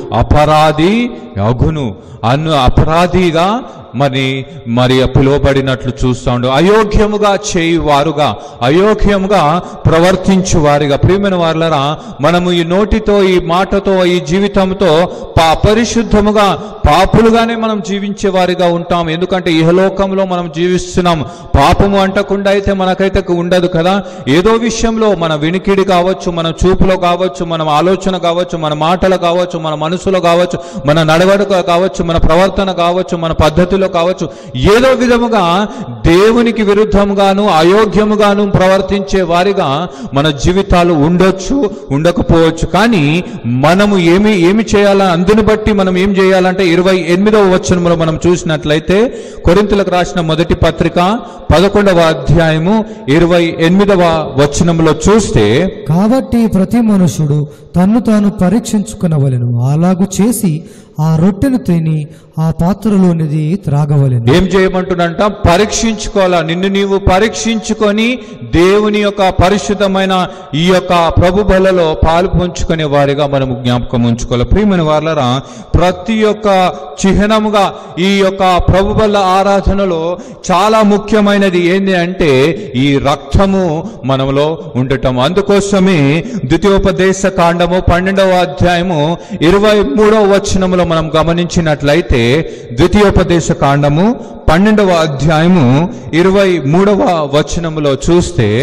అపరాధి అగును అను అపరాధిగా మరి మరి పిలువబడినట్లు చూస్తాడు అయోగ్యముగా చేయువారుగా అయోగ్యముగా ప్రవర్తించు వారిగా ప్రియమైన వారులరా మనము ఈ నోటితో ఈ మాటతో ఈ జీవితంతో పా పరిశుద్ధముగా పాపులుగానే మనం జీవించే వారిగా ఉంటాం ఎందుకంటే ఇహలోకంలో మనం జీవిస్తున్నాం పాపము అంటకుండా అయితే మనకైతే ఉండదు కదా ఏదో విషయంలో మన వినికిడి కావచ్చు మన చూపులో కావచ్చు మన ఆలోచన కావచ్చు మన మాటలు కావచ్చు మన మనసులో కావచ్చు మన నడవడిక కావచ్చు మన ప్రవర్తన కావచ్చు మన పద్ధతిలో కావచ్చు ఏదో విధముగా దేవునికి విరుద్ధంగాను అయోగ్యముగాను ప్రవర్తించే వారిగా మన జీవితాలు ఉండొచ్చు ఉండకపోవచ్చు కానీ మనము ఏమి ఏమి చేయాలని అందుని బట్టి మనం ఏం చేయాలంటే ఇరవై ఎనిమిదవ వచనములో మనం చూసినట్లయితే కొరింతలకు రాసిన మొదటి పత్రిక పదకొండవ అధ్యాయము ఇరవై ఎనిమిదవ వచనములో చూస్తే కాబట్టి ప్రతి మనుషుడు తన్ను తాను పరీక్షించుకునవలెను అలాగు చేసి ఆ రొట్టెను తిని ఆ పాత్రలోనిది త్రాగవలెను ఏం చేయమంటున్నంట పరీక్షించుకోవాలా నిన్ను నీవు పరీక్షించుకొని దేవుని యొక్క పరిశుద్ధమైన ఈ యొక్క ప్రభు బలలో పాలు పంచుకునే వారిగా మనము జ్ఞాపకం ఉంచుకోవాలి ప్రియమైన వాళ్ళరా ప్రతి ఒక్క చిహ్నముగా ఈ యొక్క ప్రభు బల ఆరాధనలో చాలా ముఖ్యమైనది ఏంటి అంటే ఈ రక్తము మనలో ఉండటం అందుకోసమే ద్వితీయోపదేశ కాండము పన్నెండవ అధ్యాయము ఇరవై మూడవ వచనములో మనం గమనించినట్లయితే ద్వితీయోపదేశ కాండము పన్నెండవ అధ్యాయము ఇరవై మూడవ వచనములో చూస్తే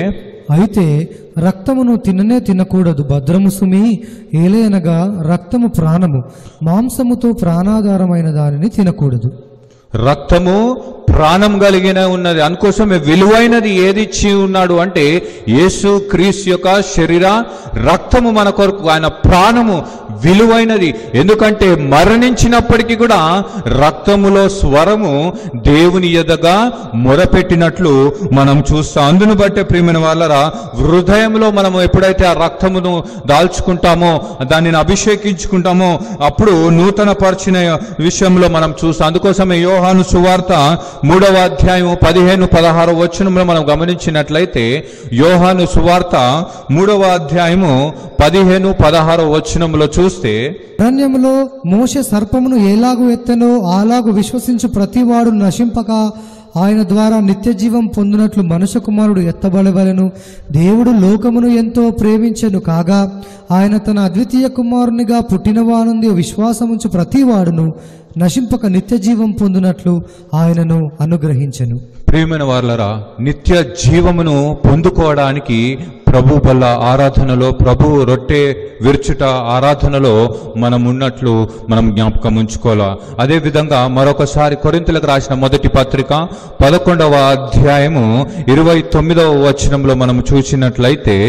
అయితే రక్తమును తిననే తినకూడదు భద్రము సుమి ఏలయనగా రక్తము ప్రాణము మాంసముతో ప్రాణాధారమైన దానిని తినకూడదు రక్తము ప్రాణం కలిగిన ఉన్నది అందుకోసమే విలువైనది ఏది ఇచ్చి ఉన్నాడు అంటే యేసు క్రీస్ యొక్క శరీర రక్తము మన కొరకు ఆయన ప్రాణము విలువైనది ఎందుకంటే మరణించినప్పటికీ కూడా రక్తములో స్వరము దేవుని ఎదగా మొరపెట్టినట్లు మనం చూస్తాం అందును బట్టే ప్రియమైన వాళ్ళరా హృదయంలో మనము ఎప్పుడైతే ఆ రక్తమును దాల్చుకుంటామో దానిని అభిషేకించుకుంటామో అప్పుడు నూతన పరిచిన విషయంలో మనం చూస్తాం అందుకోసమే యోహాను సువార్త మూడవ అధ్యాయం పదిహేను పదహారు వచనంలో మనం గమనించినట్లయితే యోహాను సువార్త మూడవ అధ్యాయము పదిహేను పదహారు వచనంలో చూస్తే అరణ్యములో మోషే సర్పమును ఎలాగు ఎత్తెనో అలాగు విశ్వసించు ప్రతివాడు నశింపక ఆయన ద్వారా నిత్య జీవం పొందినట్లు మనుష్య కుమారుడు ఎత్తబడవలను దేవుడు లోకమును ఎంతో ప్రేమించెను కాగా ఆయన తన అద్వితీయ కుమారునిగా పుట్టినవానుంది విశ్వాసముంచు ప్రతివాడును నశింపక నిత్య జీవం పొందినట్లు ఆయనను అనుగ్రహించెను ప్రియమైన వాళ్ళరా నిత్య జీవమును పొందుకోవడానికి ప్రభు బల్ల ఆరాధనలో ప్రభు రొట్టె విరుచుట ఆరాధనలో మనం ఉన్నట్లు మనం జ్ఞాపకం ఉంచుకోవాలా అదే విధంగా మరొకసారి కొరింతలకు రాసిన మొదటి పత్రిక పదకొండవ అధ్యాయము ఇరవై తొమ్మిదవ వచనంలో మనం చూసినట్లయితే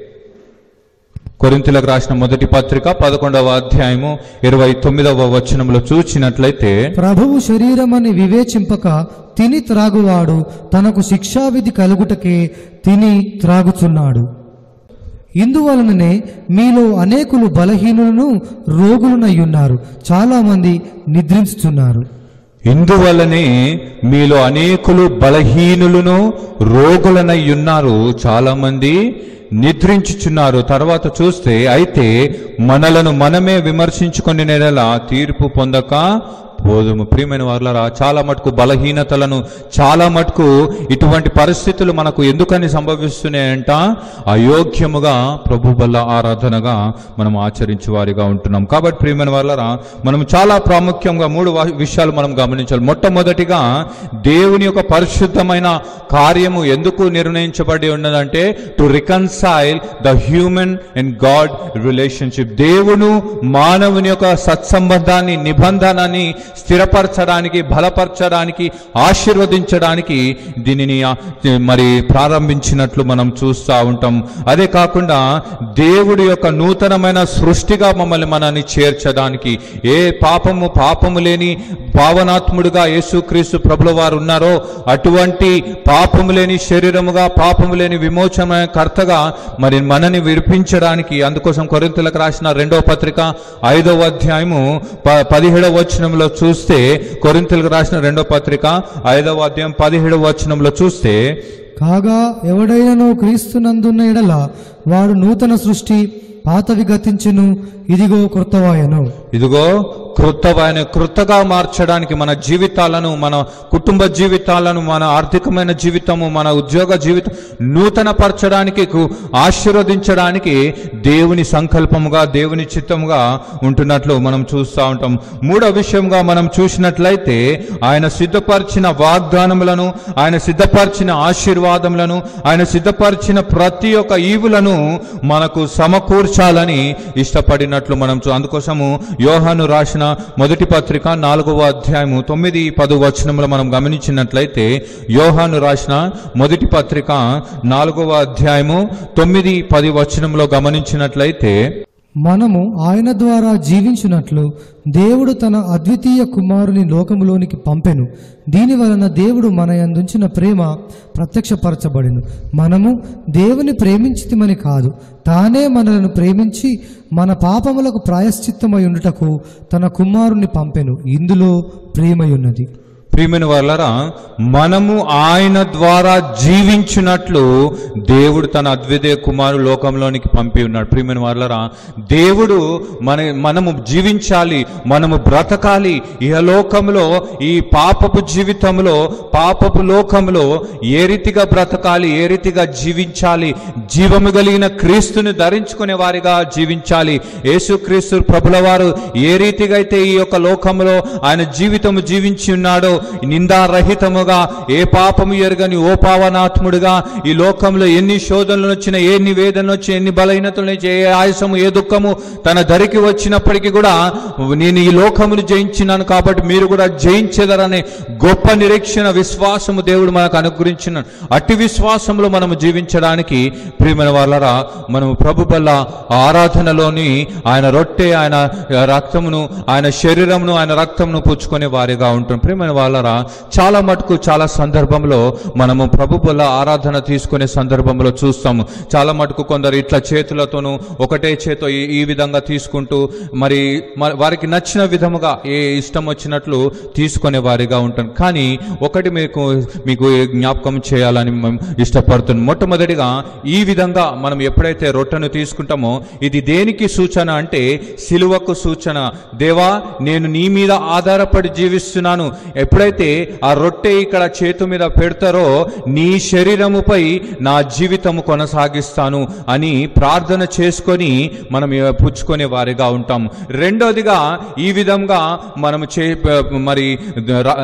కొరింతలకు రాసిన మొదటి పత్రిక పదకొండవ అధ్యాయము ఇరవై తొమ్మిదవ వచనంలో చూసినట్లయితే ప్రభువు శరీరమని వివేచింపక తిని త్రాగువాడు తనకు శిక్షావిధి కలుగుటకే తిని త్రాగుచున్నాడు ఇందువలననే మీలో అనేకులు బలహీనులను రోగులనయ్యున్నారు చాలా మంది నిద్రించుచున్నారు ఇందువల్లనే మీలో అనేకులు బలహీనులను రోగులనై ఉన్నారు చాలా మంది నిద్రించుచున్నారు తర్వాత చూస్తే అయితే మనలను మనమే విమర్శించుకొని నెల తీర్పు పొందక పోదుము ప్రియమైన వాళ్ళరా చాలా మటుకు బలహీనతలను చాలా మటుకు ఇటువంటి పరిస్థితులు మనకు ఎందుకని సంభవిస్తున్నాయంట అయోగ్యముగా ప్రభు బల్ల ఆరాధనగా మనం ఆచరించే వారిగా ఉంటున్నాం కాబట్టి ప్రియమైన వాళ్ళరా మనం చాలా ప్రాముఖ్యంగా మూడు వా- విషయాలు మనం గమనించాలి మొట్టమొదటిగా దేవుని యొక్క పరిశుద్ధమైన కార్యము ఎందుకు నిర్ణయించబడి ఉన్నదంటే to reconcile the human and God relationship దేవుడు మానవుని యొక్క సత్సంబంధాన్ని నిబంధనని స్థిరపరచడానికి బలపరచడానికి ఆశీర్వదించడానికి దీనిని ఆ, మరి ప్రారంభించినట్లు మనం చూస్తూ ఉంటాం అదే కాకుండా దేవుడి యొక్క నూతనమైన సృష్టిగా మమ్మల్ని మనల్ని చేర్చడానికి ఏ పాపము పాపము లేని పావనాత్ముడుగా యేసుక్రీస్తు ప్రభుల వారు ఉన్నారో అటువంటి పాపము లేని శరీరముగా పాపము లేని విమోచన కర్తగా మరి మనని విడిపించడానికి అందుకోసం కొరింతలకు రాసిన రెండవ పత్రిక ఐదవ అధ్యాయము ప- పదిహేడవ వచనంలో చూస్తే కొరింతలకు రాసిన రెండవ పత్రిక ఐదవ అధ్యాయం పదిహేడవ వచనంలో చూస్తే కాగా ఎవడైనను క్రీస్తునందున్న ఎడల వాడు నూతన సృష్టి పాతవి గతించును ఇదిగో కృతవాయను ఇదిగో కృతమైన కృతగా మార్చడానికి మన జీవితాలను మన కుటుంబ జీవితాలను మన ఆర్థికమైన జీవితము మన ఉద్యోగ జీవితం నూతన పరచడానికి కు- ఆశీర్వదించడానికి దేవుని సంకల్పముగా దేవుని చిత్తముగా ఉంటున్నట్లు మనం చూస్తూ ఉంటాం మూడో విషయంగా మనం చూసినట్లయితే ఆయన సిద్ధపరిచిన వాగ్దానములను ఆయన సిద్ధపరిచిన ఆశీర్వాదములను ఆయన సిద్ధపరిచిన ప్రతి ఒక్క ఈవులను మనకు సమకూర్చాలని ఇష్టపడినట్లు మనం చూ- అందుకోసము యోహాను రాసిన మొదటి పత్రిక నాలుగవ అధ్యాయము తొమ్మిది పదు వచనములు మనం గమనించినట్లయితే యోహాను రాసిన మొదటి పత్రిక నాలుగవ అధ్యాయము తొమ్మిది పది వచనంలో గమనించినట్లయితే మనము ఆయన ద్వారా జీవించున్నట్లు దేవుడు తన అద్వితీయ కుమారుని లోకములోనికి పంపెను దీని వలన దేవుడు మన యందుంచిన ప్రేమ ప్రత్యక్షపరచబడిను మనము దేవుని ప్రేమించితిమని కాదు తానే మనలను ప్రేమించి మన పాపములకు ప్రాయశ్చిత్తమై ఉండుటకు తన కుమారుని పంపెను ఇందులో ప్రేమయున్నది ప్రియమైన వాళ్ళరా మనము ఆయన ద్వారా జీవించినట్లు దేవుడు తన అద్వితీయ కుమారు లోకంలోనికి పంపి ఉన్నాడు ప్రియమైన వాళ్ళరా దేవుడు మన మనము జీవించాలి మనము బ్రతకాలి ఈ లోకంలో ఈ పాపపు జీవితంలో పాపపు లోకంలో ఏ రీతిగా బ్రతకాలి ఏ రీతిగా జీవించాలి జీవము కలిగిన క్రీస్తుని ధరించుకునే వారిగా జీవించాలి యేసుక్రీస్తు ప్రభుల వారు ఏ రీతిగా అయితే ఈ యొక్క లోకంలో ఆయన జీవితము జీవించి ఉన్నాడో నిందారహితముగా ఏ పాపము ఎరగని ఓ పావనాత్ముడుగా ఈ లోకంలో ఎన్ని శోధనలు వచ్చినా ఎన్ని వేదనలు వచ్చి ఎన్ని బలహీనతలు వచ్చి ఏ ఆయాసము ఏ దుఃఖము తన ధరికి వచ్చినప్పటికీ కూడా నేను ఈ లోకమును జయించినాను కాబట్టి మీరు కూడా జయించేదరనే గొప్ప నిరీక్షణ విశ్వాసము దేవుడు మనకు అనుగ్రహించిన అట్టి విశ్వాసంలో మనము జీవించడానికి ప్రియమైన వాళ్ళరా మనము ప్రభు బల్ల ఆరాధనలోని ఆయన రొట్టె ఆయన రక్తమును ఆయన శరీరమును ఆయన రక్తమును పుచ్చుకునే వారిగా ఉంటాం ప్రియమైన వాళ్ళరా చాలా మటుకు చాలా సందర్భంలో మనము ప్రభు బల్ల ఆరాధన తీసుకునే సందర్భంలో చూస్తాము చాలా మటుకు కొందరు ఇట్లా చేతులతోనూ ఒకటే చేతో ఈ- ఈ విధంగా తీసుకుంటూ మరి మ- వారికి నచ్చిన విధముగా ఏ ఇష్టం వచ్చినట్లు తీసుకునే వారిగా ఉంటాం కానీ ఒకటి మీకు మీకు జ్ఞాపకం చేయాలని మేము ఇష్టపడుతున్నాం మొట్టమొదటిగా ఈ విధంగా మనం ఎప్పుడైతే రొట్టెను తీసుకుంటామో ఇది దేనికి సూచన అంటే సిలువకు సూచన దేవా నేను నీ మీద ఆధారపడి జీవిస్తున్నాను ఎప్పుడైతే ఆ రొట్టె ఇక్కడ చేతు మీద పెడతారో నీ శరీరముపై నా జీవితము కొనసాగిస్తాను అని ప్రార్థన చేసుకొని మనం ఇ- పుచ్చుకునే వారిగా ఉంటాం రెండోదిగా ఈ విధంగా మనం చే మరి ద- రా-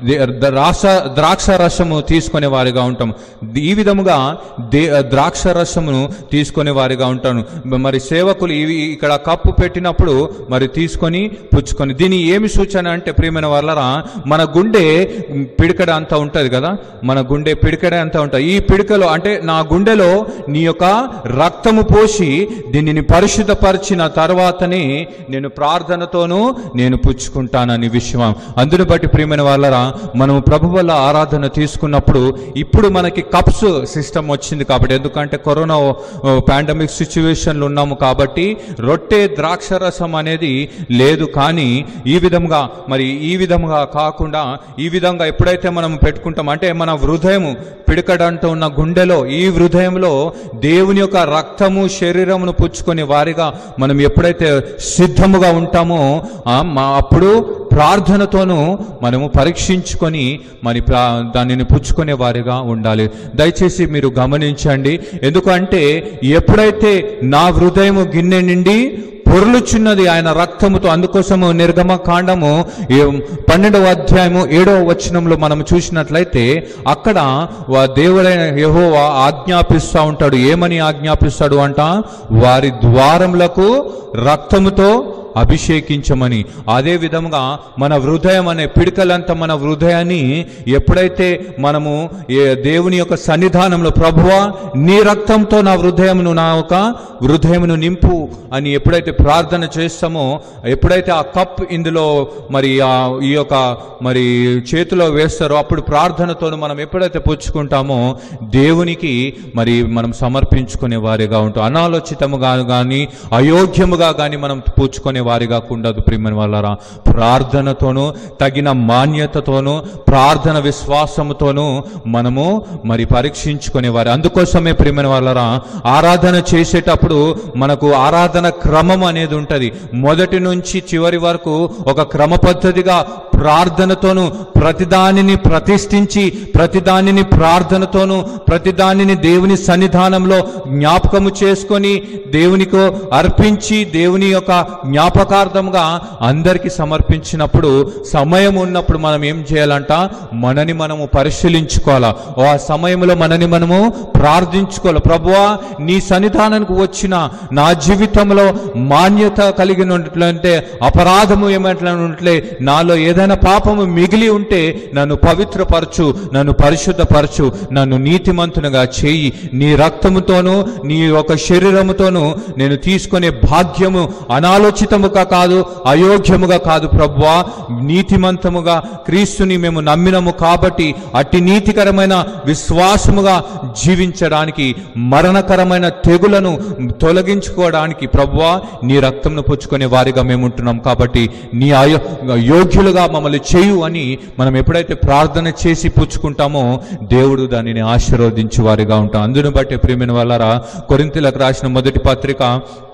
ద- రాస ద్రాక్ష రసము తీసుకునే వారిగా ఉంటాం ఈ విధముగా దే ద్రాక్ష రసమును తీసుకునే వారిగా ఉంటాను మరి సేవకులు ఇవి ఇక్కడ కప్పు పెట్టినప్పుడు మరి తీసుకొని పుచ్చుకొని దీని ఏమి సూచన అంటే ప్రియమైన వాళ్ళరా మన గుండె పిడికడ అంతా ఉంటుంది కదా మన గుండె పిడికడ అంతా ఉంటుంది ఈ పిడికలో అంటే నా గుండెలో నీ యొక్క రక్తము పోసి దీనిని పరిశుద్ధపరిచిన తర్వాతనే నేను ప్రార్థనతోనూ నేను పుచ్చుకుంటానని విషయం అందుని బట్టి ప్రియమైన వాళ్ళరా మనము ప్రభు వల్ల ఆరాధన తీసుకున్నప్పుడు ఇప్పుడు మనకి కప్స్ సిస్టమ్ వచ్చింది కాబట్టి ఎందుకంటే కరోనా పాండమిక్ సిచ్యువేషన్లు ఉన్నాము కాబట్టి రొట్టె ద్రాక్షరసం అనేది లేదు కానీ ఈ విధంగా మరి ఈ విధంగా కాకుండా ఈ విధంగా ఎప్పుడైతే మనం పెట్టుకుంటాం అంటే మన హృదయము పిడకడంటూ ఉన్న గుండెలో ఈ హృదయంలో దేవుని యొక్క రక్తము శరీరమును పుచ్చుకొని వారిగా మనం ఎప్పుడైతే సిద్ధముగా ఉంటామో ఆ, మా- అప్పుడు ప్రార్థనతోనూ మనము పరీక్షించుకొని మరి ప్రా దానిని పుచ్చుకునే వారిగా ఉండాలి దయచేసి మీరు గమనించండి ఎందుకంటే ఎప్పుడైతే నా హృదయము గిన్నె నిండి పొరులుచున్నది ఆయన రక్తముతో అందుకోసము నిర్గమ కాండము ఏ- పన్నెండవ అధ్యాయము ఏడవ వచనంలో మనం చూసినట్లయితే అక్కడ వా- దేవుడైన యెహోవా ఆజ్ఞాపిస్తూ ఉంటాడు ఏమని ఆజ్ఞాపిస్తాడు అంట వారి ద్వారములకు రక్తముతో అభిషేకించమని అదే విధముగా మన హృదయం అనే పిడికలంతా మన హృదయాన్ని ఎప్పుడైతే మనము ఏ దేవుని యొక్క సన్నిధానంలో ప్రభువా నీ రక్తంతో నా హృదయమును నా యొక్క హృదయమును నింపు అని ఎప్పుడైతే ప్రార్థన చేస్తామో ఎప్పుడైతే ఆ కప్ ఇందులో మరి ఆ ఈ యొక్క మరి చేతిలో వేస్తారో అప్పుడు ప్రార్థనతోను మనం ఎప్పుడైతే పుచ్చుకుంటామో దేవునికి మరి మనం సమర్పించుకునే వారిగా ఉంటాం అనాలోచితముగా కానీ అయోగ్యముగా కానీ మనం పుచ్చుకునే వారిగా ఉండదు ప్రియమైన వాళ్ళరా ప్రార్థనతోనూ తగిన మాన్యతతోనూ ప్రార్థన విశ్వాసముతోనూ మనము మరి పరీక్షించుకునే వారు అందుకోసమే ప్రియమైన వాళ్ళరా ఆరాధన చేసేటప్పుడు మనకు ఆరాధన క్రమం అనేది ఉంటది మొదటి నుంచి చివరి వరకు ఒక క్రమ పద్ధతిగా ప్రార్థనతోను ప్రతిదానిని ప్రతిష్ఠించి ప్రతిదానిని ప్రార్థనతోను ప్రతిదానిని దేవుని సన్నిధానంలో జ్ఞాపకము చేసుకొని దేవునికో అర్పించి దేవుని యొక్క జ్ఞాపకార్థంగా అందరికీ సమర్పించినప్పుడు సమయం ఉన్నప్పుడు మనం ఏం చేయాలంట మనని మనము పరిశీలించుకోవాలా ఆ సమయంలో మనని మనము ప్రార్థించుకోవాలి ప్రభువా నీ సన్నిధానానికి వచ్చిన నా జీవితంలో మాన్యత కలిగినట్లంటే అపరాధము ఏమంటే నాలో ఏదైనా పాపము మిగిలి ఉంటే నన్ను పవిత్రపరచు నన్ను పరిశుద్ధపరచు నన్ను నీతిమంతునిగా చేయి నీ రక్తముతోనూ నీ ఒక శరీరముతోనూ నేను తీసుకునే భాగ్యము అనాలోచితముగా కాదు అయోగ్యముగా కాదు ప్రభువా నీతిమంతముగా క్రీస్తుని మేము నమ్మినము కాబట్టి అట్టి నీతికరమైన విశ్వాసముగా జీవించడానికి మరణకరమైన తెగులను తొలగించుకోవడానికి ప్రభువా నీ రక్తంను పుచ్చుకునే వారిగా మేము ఉంటున్నాం కాబట్టి నీ అయో యోగ్యులుగా మమ్మల్ని చేయు అని మనం ఎప్పుడైతే ప్రార్థన చేసి పుచ్చుకుంటామో దేవుడు దానిని ఆశీర్వదించే వారిగా ఉంటాం అందును బట్టి ప్రియమైన వాళ్ళరా కొరింతలకు రాసిన మొదటి పత్రిక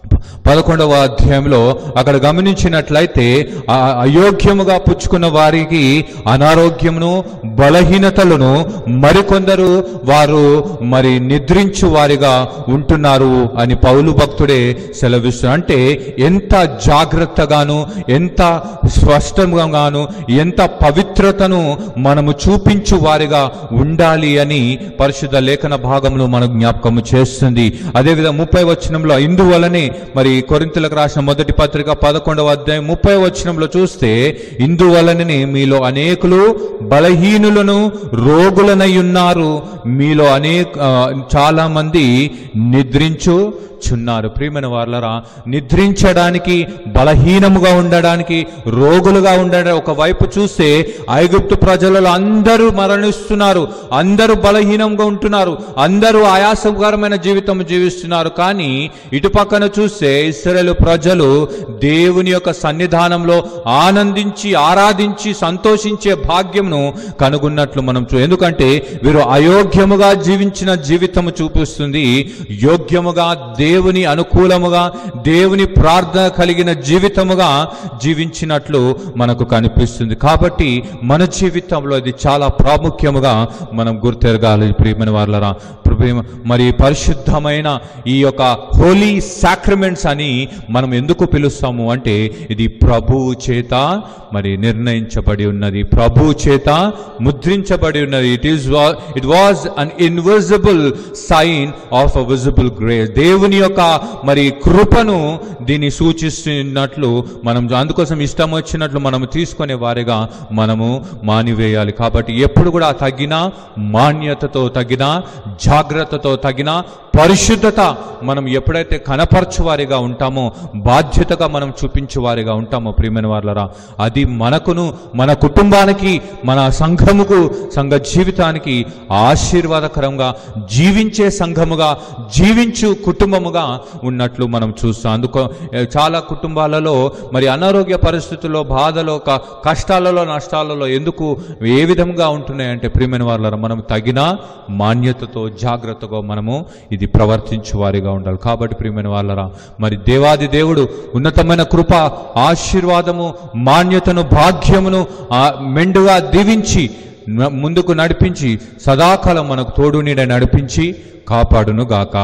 పదకొండవ అధ్యాయంలో అక్కడ గమనించినట్లయితే ఆ అయోగ్యముగా పుచ్చుకున్న వారికి అనారోగ్యమును బలహీనతలను మరికొందరు వారు మరి నిద్రించు వారిగా ఉంటున్నారు అని పౌలు భక్తుడే సెలవిస్తున్నారు అంటే ఎంత జాగ్రత్తగాను ఎంత స్పష్టంగాను ఎంత పవిత్రతను మనము చూపించు వారిగా ఉండాలి అని పరిశుద్ధ లేఖన భాగంలో మన జ్ఞాపకము చేస్తుంది అదేవిధంగా ముప్పై వచనంలో ఇందువలనే మరి కొరింతలకు రాసిన మొదటి పత్రిక పదకొండవ అధ్యాయం ముప్పై వచనంలో చూస్తే ఇందువలననే మీలో అనేకులు బలహీనులను రోగులనై ఉన్నారు మీలో అనేక ఆ, చాలా మంది నిద్రించు చున్నారు ప్రియమైన వాళ్ళరా నిద్రించడానికి బలహీనముగా ఉండడానికి రోగులుగా ఉండడానికి ఒకవైపు చూస్తే ఐగుప్తు ప్రజలలో అందరూ మరణిస్తున్నారు అందరూ బలహీనంగా ఉంటున్నారు అందరూ ఆయాసకరమైన జీవితం జీవిస్తున్నారు కానీ ఇటు పక్కన చూస్తే ఇస్రాయేల్ ప్రజలు దేవుని యొక్క సన్నిధానంలో ఆనందించి ఆరాధించి సంతోషించే భాగ్యంను కనుగొన్నట్లు మనం చూ ఎందుకంటే వీరు అయోగ్యముగా జీవించిన జీవితము చూపిస్తుంది యోగ్యముగా దేవుని అనుకూలముగా దేవుని ప్రార్థన కలిగిన జీవితముగా జీవించినట్లు మనకు కనిపిస్తుంది కాబట్టి మన జీవితంలో ఇది చాలా ప్రాముఖ్యముగా మనం గుర్తెరగాలి ప్రియమైన వాళ్ళరా ప్రియ- మరి పరిశుద్ధమైన ఈ యొక్క హోలీ సాక్రమెంట్స్ అని మనం ఎందుకు పిలుస్తాము అంటే ఇది ప్రభువు చేత మరి నిర్ణయించబడి ఉన్నది ప్రభువు చేత ముద్రించబడి ఉన్నది it is it was an invisible sign of a visible grace దేవుని యొక్క మరి కృపను దీన్ని సూచిస్తున్నట్లు మనం అందుకోసం ఇష్టం వచ్చినట్లు మనము తీసుకునే వారిగా మనము మానివేయాలి కాబట్టి ఎప్పుడు కూడా తగిన మాన్యతతో తగిన జాగ్రత్తతో తగిన పరిశుద్ధత మనం ఎప్పుడైతే కనపరచువారిగా ఉంటామో బాధ్యతగా మనం చూపించేవారిగా ఉంటామో ప్రియమైన వాళ్ళరా అది మనకును మన కుటుంబానికి మన సంఘముకు సంఘ జీవితానికి ఆశీర్వాదకరంగా జీవించే సంఘముగా జీవించు కుటుంబముగా ఉన్నట్లు మనం చూస్తాం అందుకో ఏ, చాలా కుటుంబాలలో మరి అనారోగ్య పరిస్థితుల్లో బాధలో క- కష్టాలలో నష్టాలలో ఎందుకు ఏ విధంగా ఉంటున్నాయంటే ప్రియమైన వాళ్ళ మనం తగిన మాన్యతతో జాగ్రత్తగా మనము ఇది ప్రవర్తించు వారిగా ఉండాలి కాబట్టి ప్రియమైన వాళ్ళరా మరి దేవాది దేవుడు ఉన్నతమైన కృప ఆశీర్వాదము మాన్యతను భాగ్యమును ఆ మెండుగా దీవించి న- ముందుకు నడిపించి సదాకాలం మనకు తోడు నీడ నడిపించి కాపాడును గాక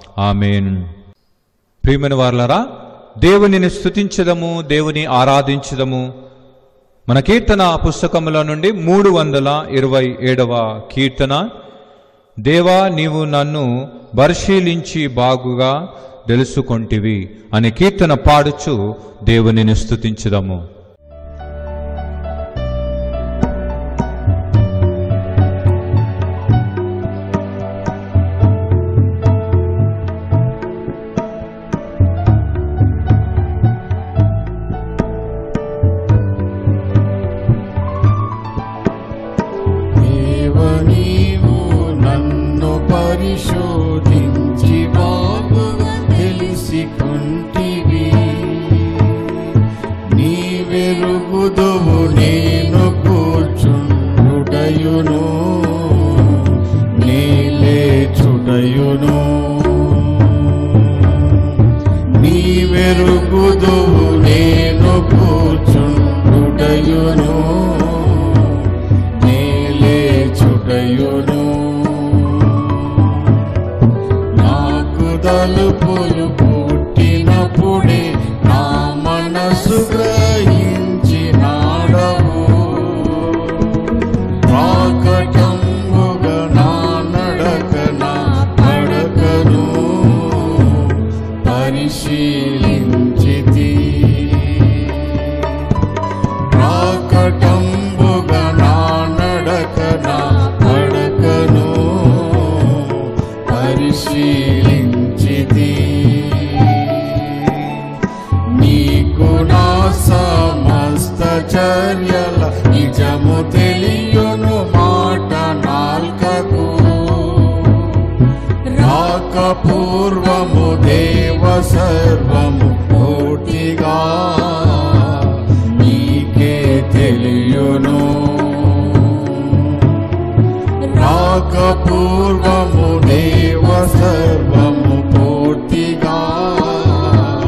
ఆమెన్ ప్రియమైన వార్లరా దేవునిని స్థుతించదము దేవుని ఆరాధించదము మన కీర్తన పుస్తకముల నుండి మూడు వందల ఇరవై ఏడవ కీర్తన దేవా నీవు నన్ను పరిశీలించి బాగుగా తెలుసుకొంటివి అనే కీర్తన పాడుచు దేవునిని స్థుతించదము దేవ నీవు నన్ను పరిశోధించి బాగుగా తెలిసికొంటివి నీ వెరుగుదువు నేను కూర్చుండుటయును నీలేచుటయును నీ వెరుగుదువు నేను కూర్చుండుటయును నేలేచుటయును నాకు తలుపులు పుట్టినప్పుడే నా మనసు గ్రహించినాడవు ప్రాకటంబుగా నా నడక నా పడకను పరిశీలించితి ప్రాకటంబుగా నా నడక నా పడకను పరిశీలించితి నీకు నా సమస్త చర్యల నిజము తెలియను మాట నాల్కకు రాక పూర్వము దేవ సర్వము కోటిగా నీకే తెలియను రాక పూర్వము దేవ సర్వము పూర్తిగా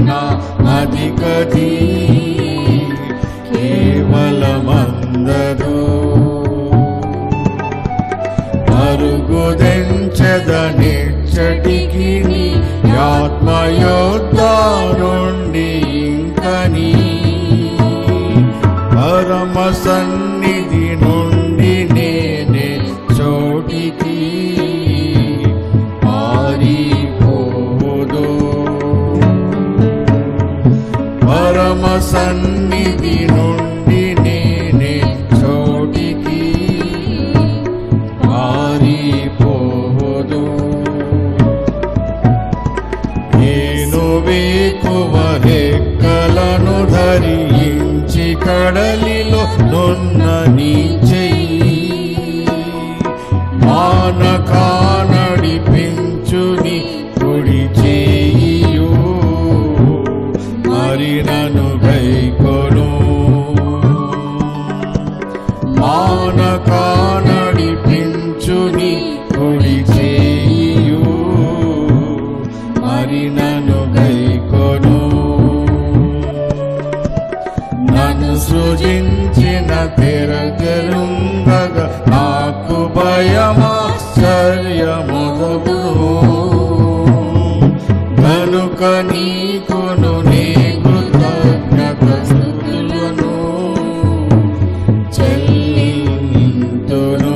నా అధికది కేవలమందదు అరుగుదెంచదనిచ్చటికి ఆత్మయోద్ధ నుండి ఇంకని పరమ సన్నిధి నుండి నేనే చోటికి పారిపోదు పరమ సన్నిధి నుండి నేనే చోటికి పారిపోదు నేను వేకువ రెక్కలను ధరించి కడలిలో నున్న నీ చెయ్యి మానక నడిపించుని కుడి చేయు మరి నన్ను గైకొను మానక నడిపించుని కుడి చేయు మరి నన్ను గైకొను నన్ను సృజించిన తెరగరుంగగా నాకు భయమాశ్చర్యముదము కనుక నీకును నీ కృతజ్ఞత స్థుతులను చెల్లింతును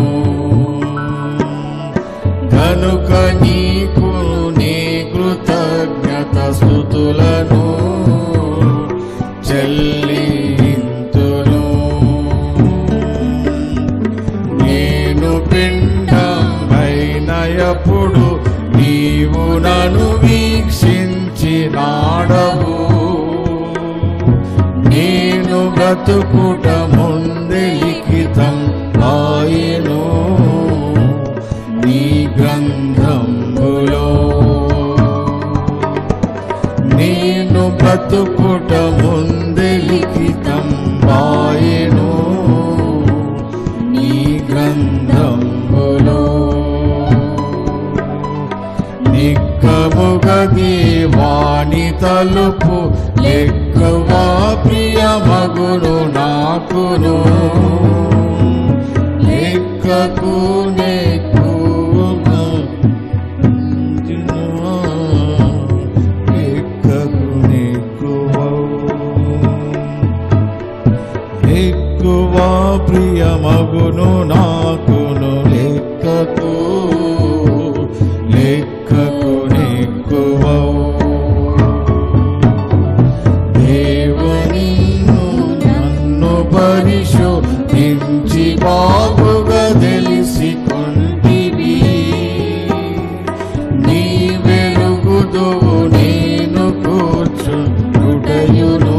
కనుక నీకు నీ కృతజ్ఞత స్థుతులను చెల్లింతును నేను పిండమైనయప్పుడు నీవు నన్ను వీక్షించినాడవు నేను బ్రతుకుట ముందే లిఖితం ఆయను నీ గ్రంథంబులో నేను బ్రతుకుట ముందే లిఖితం ఆయను నీ గ్రంథంబులో నిక్కముగది వాణి తలుపు లెక్కవా ప్రియమగును నాకును లెక్కకు నెక్కువగా లెక్కకు నెక్కువవు ఎక్కువ ప్రియమగును నాకును లెక్కకు లెక్కకు నెక్కువవు దేవుని నన్ను పరిశోధించి బాగుగా తెలిసి కొంటివి నీ వెలుగుదువు నేను కూర్చుండుటయును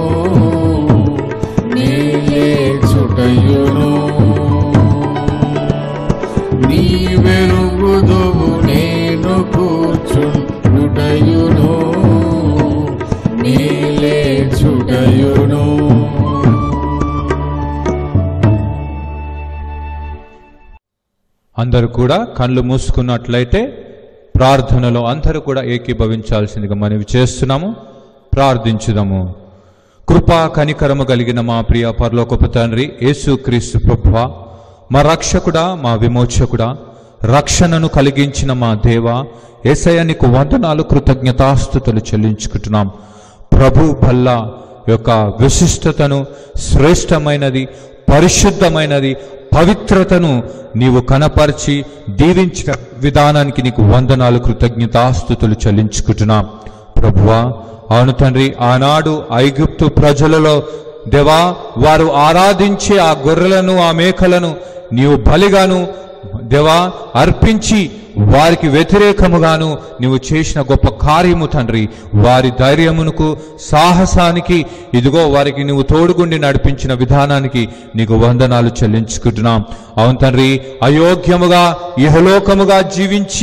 నీలే చుటయును నీ వెలుగుదువు నేను కూర్చుండుటయును నీలే చుటయును అందరూ కూడా కళ్ళు మూసుకున్నట్లయితే ప్రార్థనలో అందరూ కూడా ఏకీభవించాల్సిందిగా మనవి చేస్తున్నాము ప్రార్థించుదాము కృపా కనికరము కలిగిన మా ప్రియ పరలోకపు తండ్రి యేసు క్రీస్తు ప్రభువ మా రక్షకుడా మా విమోచకుడా రక్షణను కలిగించిన మా దేవ ఏసయానికి వందనాలు కృతజ్ఞతాస్థుతులు చెల్లించుకుంటున్నాం ప్రభు బల్ల యొక్క విశిష్టతను శ్రేష్టమైనది పరిశుద్ధమైనది పవిత్రతను నీవు కనపరిచి దీవించిన విధానానికి నీకు వందనాలు కృతజ్ఞతాస్థుతులు చెల్లించుకుంటున్నాం ప్రభువా అవును తండ్రి ఆనాడు ఐగుప్తు ప్రజలలో దేవా వారు ఆరాధించే ఆ గొర్రెలను ఆ మేకలను నీవు బలిగాను దేవా అర్పించి వారికి వ్యతిరేకముగాను నీవు చేసిన గొప్ప కార్యము తండ్రి వారి ధైర్యమునకు సాహసానికి ఇదిగో వారికి నువ్వు తోడుగుండి నడిపించిన విధానానికి నీకు వందనాలు చెల్లించుకుంటున్నాం అవును తండ్రి అయోగ్యముగా ఇహలోకముగా జీవించి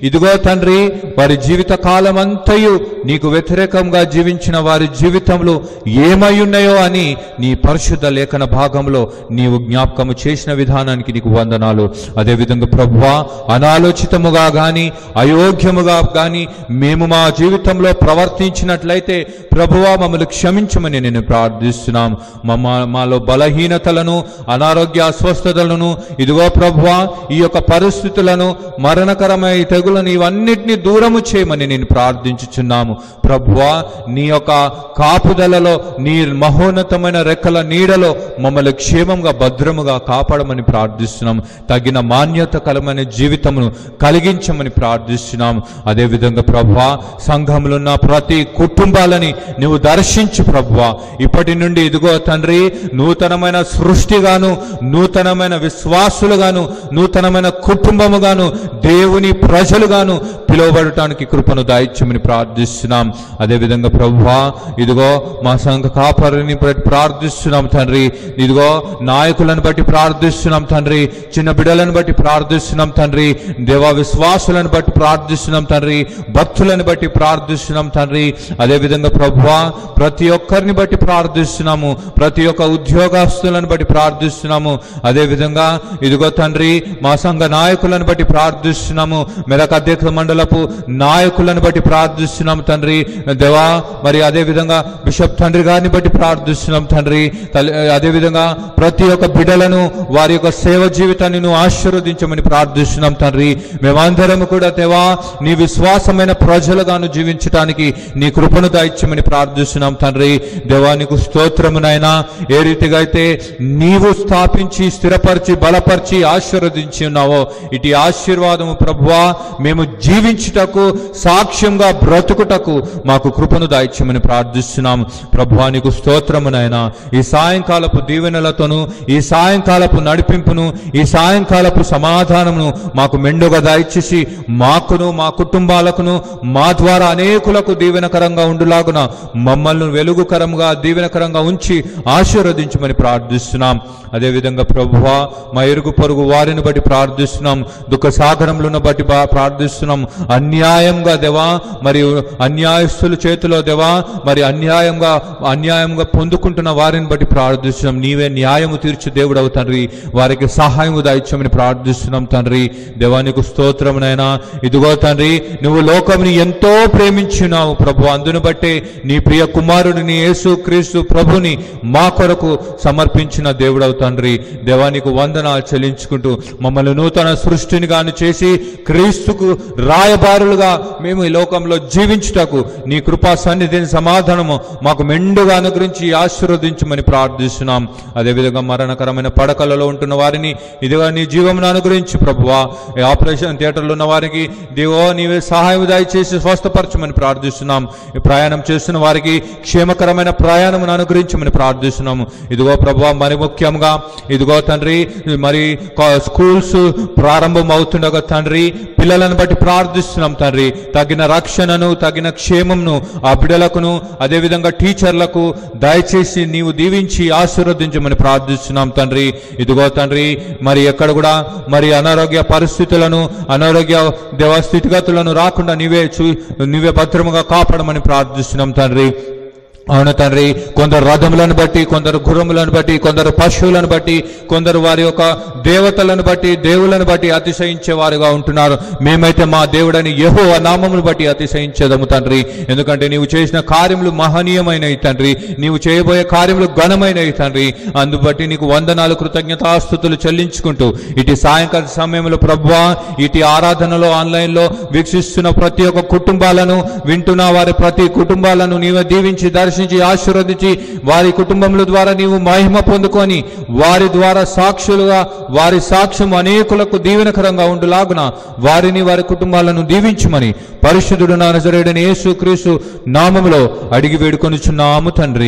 ఇదిగో తండ్రి వారి జీవిత కాలం అంతయు నీకు వ్యతిరేకంగా జీవించిన వారి జీవితంలో ఏమై ఉన్నాయో అని నీ పరిశుద్ధ లేఖన భాగంలో నీవు జ్ఞాపకము చేసిన విధానానికి నీకు వందనాలు అదేవిధంగా ప్రభువా అనాలోచితముగా గాని అయోగ్యముగా గాని మేము మా జీవితంలో ప్రవర్తించినట్లయితే ప్రభువా మమ్మల్ని క్షమించమని నేను ప్రార్థిస్తున్నాం మమ్మ మాలో బలహీనతలను అనారోగ్య అస్వస్థతలను ఇదిగో ప్రభువా ఈ యొక్క పరిస్థితులను మరణకరమైన ఈ తెగులను ఇవన్నిటిని దూరము చేయమని నేను ప్రార్థించుచున్నాము ప్రభువా నీ యొక్క కాపుదలలో నీ మహోన్నతమైన రెక్కల నీడలో మమ్మల్ని క్షేమంగా భద్రముగా కాపాడమని ప్రార్థిస్తున్నాం తగిన మాన్యత కలమైన జీవితమును కలిగించమని ప్రార్థిస్తున్నాం అదేవిధంగా ప్రభువా సంఘములో ఉన్న ప్రతి కుటుంబాలని నువ్వు దర్శించు ప్రభువా ఇప్పటి నుండి ఇదిగో తండ్రి నూతనమైన సృష్టిగాను నూతనమైన విశ్వాసులుగాను నూతనమైన కుటుంబముగాను దేవుని ప్రజలుగాను పిలువబడటానికి కృపను దాయిత్యమని ప్రార్థిస్తున్నాం అదేవిధంగా ప్రభువా ఇదిగో మా సంఘ కాపరిని బట్టి ప్రార్థిస్తున్నాం తండ్రి ఇదిగో నాయకులను బట్టి ప్రార్థిస్తున్నాం తండ్రి చిన్న బిడ్డలను బట్టి ప్రార్థిస్తున్నాం తండ్రి దేవా విశ్వాసులను బట్టి ప్రార్థిస్తున్నాం తండ్రి భక్తులను బట్టి ప్రార్థిస్తున్నాం తండ్రి అదేవిధంగా ప్రభువా ప్రతి ఒక్కరిని బట్టి ప్రార్థిస్తున్నాము ప్రతి ఒక్క ఉద్యోగస్తులను బట్టి ప్రార్థిస్తున్నాము అదేవిధంగా ఇదిగో తండ్రి మా సంఘ నాయకులను బట్టి ప్రార్థిస్తున్నాము మెదక్ అధ్యక్ష మండలపు నాయకులను బట్టి ప్రార్థిస్తున్నాము తండ్రి దేవా మరి అదే విధంగా బిషప్ తండ్రి గారిని బట్టి ప్రార్థిస్తున్నాం తండ్రి తల్లి- అదేవిధంగా ప్రతి ఒక్క బిడ్డలను వారి యొక్క సేవ జీవితాన్ని నువ్వు ఆశీర్వదించమని ప్రార్థిస్తున్నాం తండ్రి మేమందరం కూడా దేవా నీ విశ్వాసమైన ప్రజలుగాను జీవించటానికి నీ కృపను దాయిచ్చమని ప్రార్థిస్తున్నాం తండ్రి దేవా నీకు స్తోత్రమునైనా ఏ రీతిగా అయితే నీవు స్థాపించి స్థిరపరిచి బలపరిచి ఆశీర్వదించి ఉన్నావో ఇటు ఆశీర్వాదము ప్రభువా మేము జీవించుటకు సాక్ష్యంగా బ్రతుకుటకు మాకు కృపను దాయిచ్చమని ప్రార్థిస్తున్నాం ప్రభువా నీకు స్తోత్రమునైనా ఈ సాయంకాలపు దీవెనలతోను ఈ సాయంకాలపు నడిపింపును ఈ సాయంకాలపు సమాధానమును మాకు మెండుగా దాయిచ్చేసి మాకును మా కుటుంబాలకును మా ద్వారా అనేకులకు దీవెనకరంగా ఉండులాగున మమ్మల్ని వెలుగుకరంగా దీవెనకరంగా ఉంచి ఆశీర్వదించమని ప్రార్థిస్తున్నాం అదేవిధంగా ప్రభువా మా ఇరుగు పొరుగు వారిని బట్టి ప్రార్థిస్తున్నాం దుఃఖ సాగరంలో బట్టి బా- ప్రార్థిస్తున్నాం అన్యాయంగా దేవా మరి అన్యాయస్తుల చేతిలో దేవా మరి అన్యాయంగా అన్యాయంగా పొందుకుంటున్న వారిని బట్టి ప్రార్థిస్తున్నాం నీవే న్యాయము తీర్చు దేవుడవు తండ్రి వారికి సహాయము దాయిచ్చమని ప్రార్థిస్తున్నాం తండ్రి దేవానికి స్తోత్రమునైనా ఇదిగో తండ్రి నువ్వు లోకముని ఎంతో ప్రేమించున్నావు ప్రభు అందును బట్టే నీ ప్రియ కుమారుడిని యేసు క్రీస్తు ప్రభుని మా కొరకు సమర్పించిన దేవుడవు తండ్రి దేవానికి వందనాలు చెల్లించుకుంటూ మమ్మల్ని నూతన సృష్టిని గాను చేసి క్రీస్తుకు రాయబారులుగా మేము ఈ లోకంలో జీవించుటకు నీ కృపా సన్నిధిని సమాధానము మాకు మెండుగా అనుగ్రహించి ఆశీర్వదించమని ప్రార్థిస్తున్నాం అదేవిధంగా మరణకరమైన పడకలలో ఉంటున్న వారిని ఇదిగా నీ జీవమును అనుగ్రహించి ప్రభువా ఈ ఆపరేషన్ థియేటర్లో ఉన్న వారికి దేవో నీవే సహాయం దయచేసి స్వస్థపరచమని ప్రార్థిస్తున్నాం ఈ ప్రయాణం చేస్తున్న వారికి క్షేమకరమైన ప్రయాణమును అనుగ్రహించమని ప్రార్థిస్తున్నాము ఇదిగో ప్రభువా మరి ముఖ్యంగా ఇదిగో తండ్రి మరి కా- స్కూల్స్ ప్రారంభం అవుతుండగా తండ్రి పిల్లలను బట్టి ప్రార్థిస్తున్నాం తండ్రి తగిన రక్షణను తగిన క్షేమంను ఆ బిడలకును అదేవిధంగా టీచర్లకు దయచేసి నీవు దీవించి ఆశీర్వదించమని ప్రార్థిస్తున్నాం తండ్రి ఇదిగో తండ్రి మరి ఎక్కడ కూడా మరి అనారోగ్య పరిస్థితులను అనారోగ్య దేవ స్థితిగతులను రాకుండా నీవే చూ నీవే భద్రముగా కాపాడమని ప్రార్థిస్తున్నాం తండ్రి అవును తండ్రి కొందరు రథములను బట్టి కొందరు గుర్రములను బట్టి కొందరు పశువులను బట్టి కొందరు వారి యొక్క దేవతలను బట్టి దేవులను బట్టి అతిశయించే వారుగా ఉంటున్నారు మేమైతే మా దేవుడని యహో నామమును బట్టి అతిశయించేదము తండ్రి ఎందుకంటే నీవు చేసిన కార్యములు మహనీయమైనవి తండ్రి నీవు చేయబోయే కార్యములు ఘనమైనవి తండ్రి అందుబట్టి నీకు వందనాలు కృతజ్ఞతాస్థుతులు చెల్లించుకుంటూ ఇటు సాయంకాల సమయంలో ప్రభువా ఇటు ఆరాధనలో ఆన్లైన్లో వీక్షిస్తున్న ప్రతి ఒక్క కుటుంబాలను వింటున్న వారి ప్రతి కుటుంబాలను నీవే దీవించి దర్శించి ఆశీర్వదించి వారి కుటుంబముల ద్వారా నీవు మహిమ పొందుకొని వారి ద్వారా సాక్షులుగా వారి సాక్ష్యం అనేకులకు దీవెనకరంగా ఉండులాగున వారిని వారి కుటుంబాలను దీవించుమని పరిశుద్ధుడు నానజరేడని యేసు క్రీస్తు నామములో అడిగి వేడుకొనుచున్నాము తండ్రి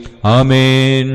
ఆమేన్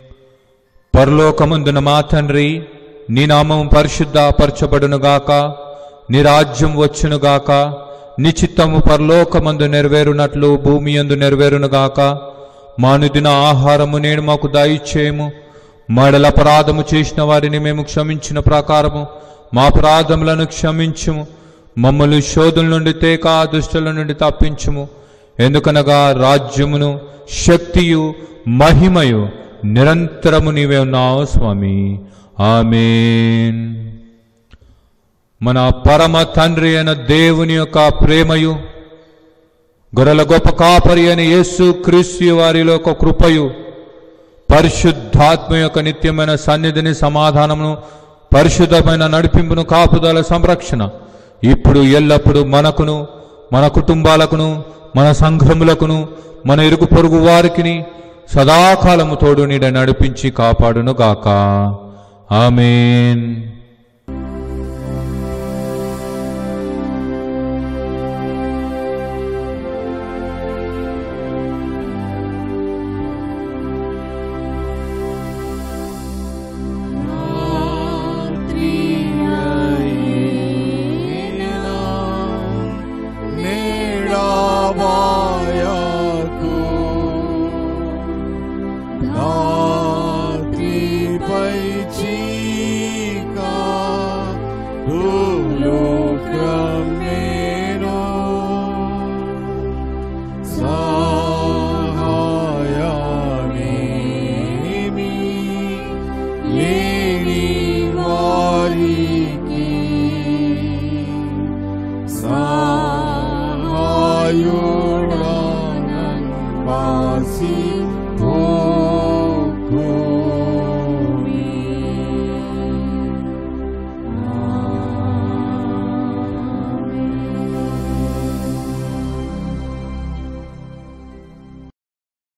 పరలోకమందున మా తండ్రి నీ నామం పరిశుద్ధ పరచబడునుగాక నీ రాజ్యం వచ్చునుగాక నీ చిత్తము పరలోకమందు నెరవేరునట్లు భూమి యందు నెరవేరునుగాక మానుదిన ఆహారము నేను మాకు దాయిచ్చేయము మడల అపరాధము చేసిన వారిని మేము క్షమించిన ప్రకారము మా అపరాధములను క్షమించుము మమ్మల్ని శోధుల నుండి తేక దుష్టుల నుండి తప్పించుము ఎందుకనగా రాజ్యమును శక్తియు మహిమయు నిరంతరము నీవే ఉన్నావు స్వామి ఆమెన్ మన పరమ తండ్రి అయిన దేవుని యొక్క ప్రేమయు గొర్రెల గొప్ప కాపరి అయిన యేసు క్రీస్తు వారిలో ఒక కృపయు పరిశుద్ధాత్మ యొక్క నిత్యమైన సన్నిధిని సమాధానమును పరిశుద్ధమైన నడిపింపును కాపుదల సంరక్షణ ఇప్పుడు ఎల్లప్పుడూ మనకును మన కుటుంబాలకును మన సంఘములకును మన ఇరుగు పొరుగు వారికిని సదాకాలము తోడు నీడ నడిపించి కాపాడును గాక ఆమెన్ నేడాబాయకు నాటిపై చీకా భూలోకమేను సహాయమేమి లేని వారికి సహాయు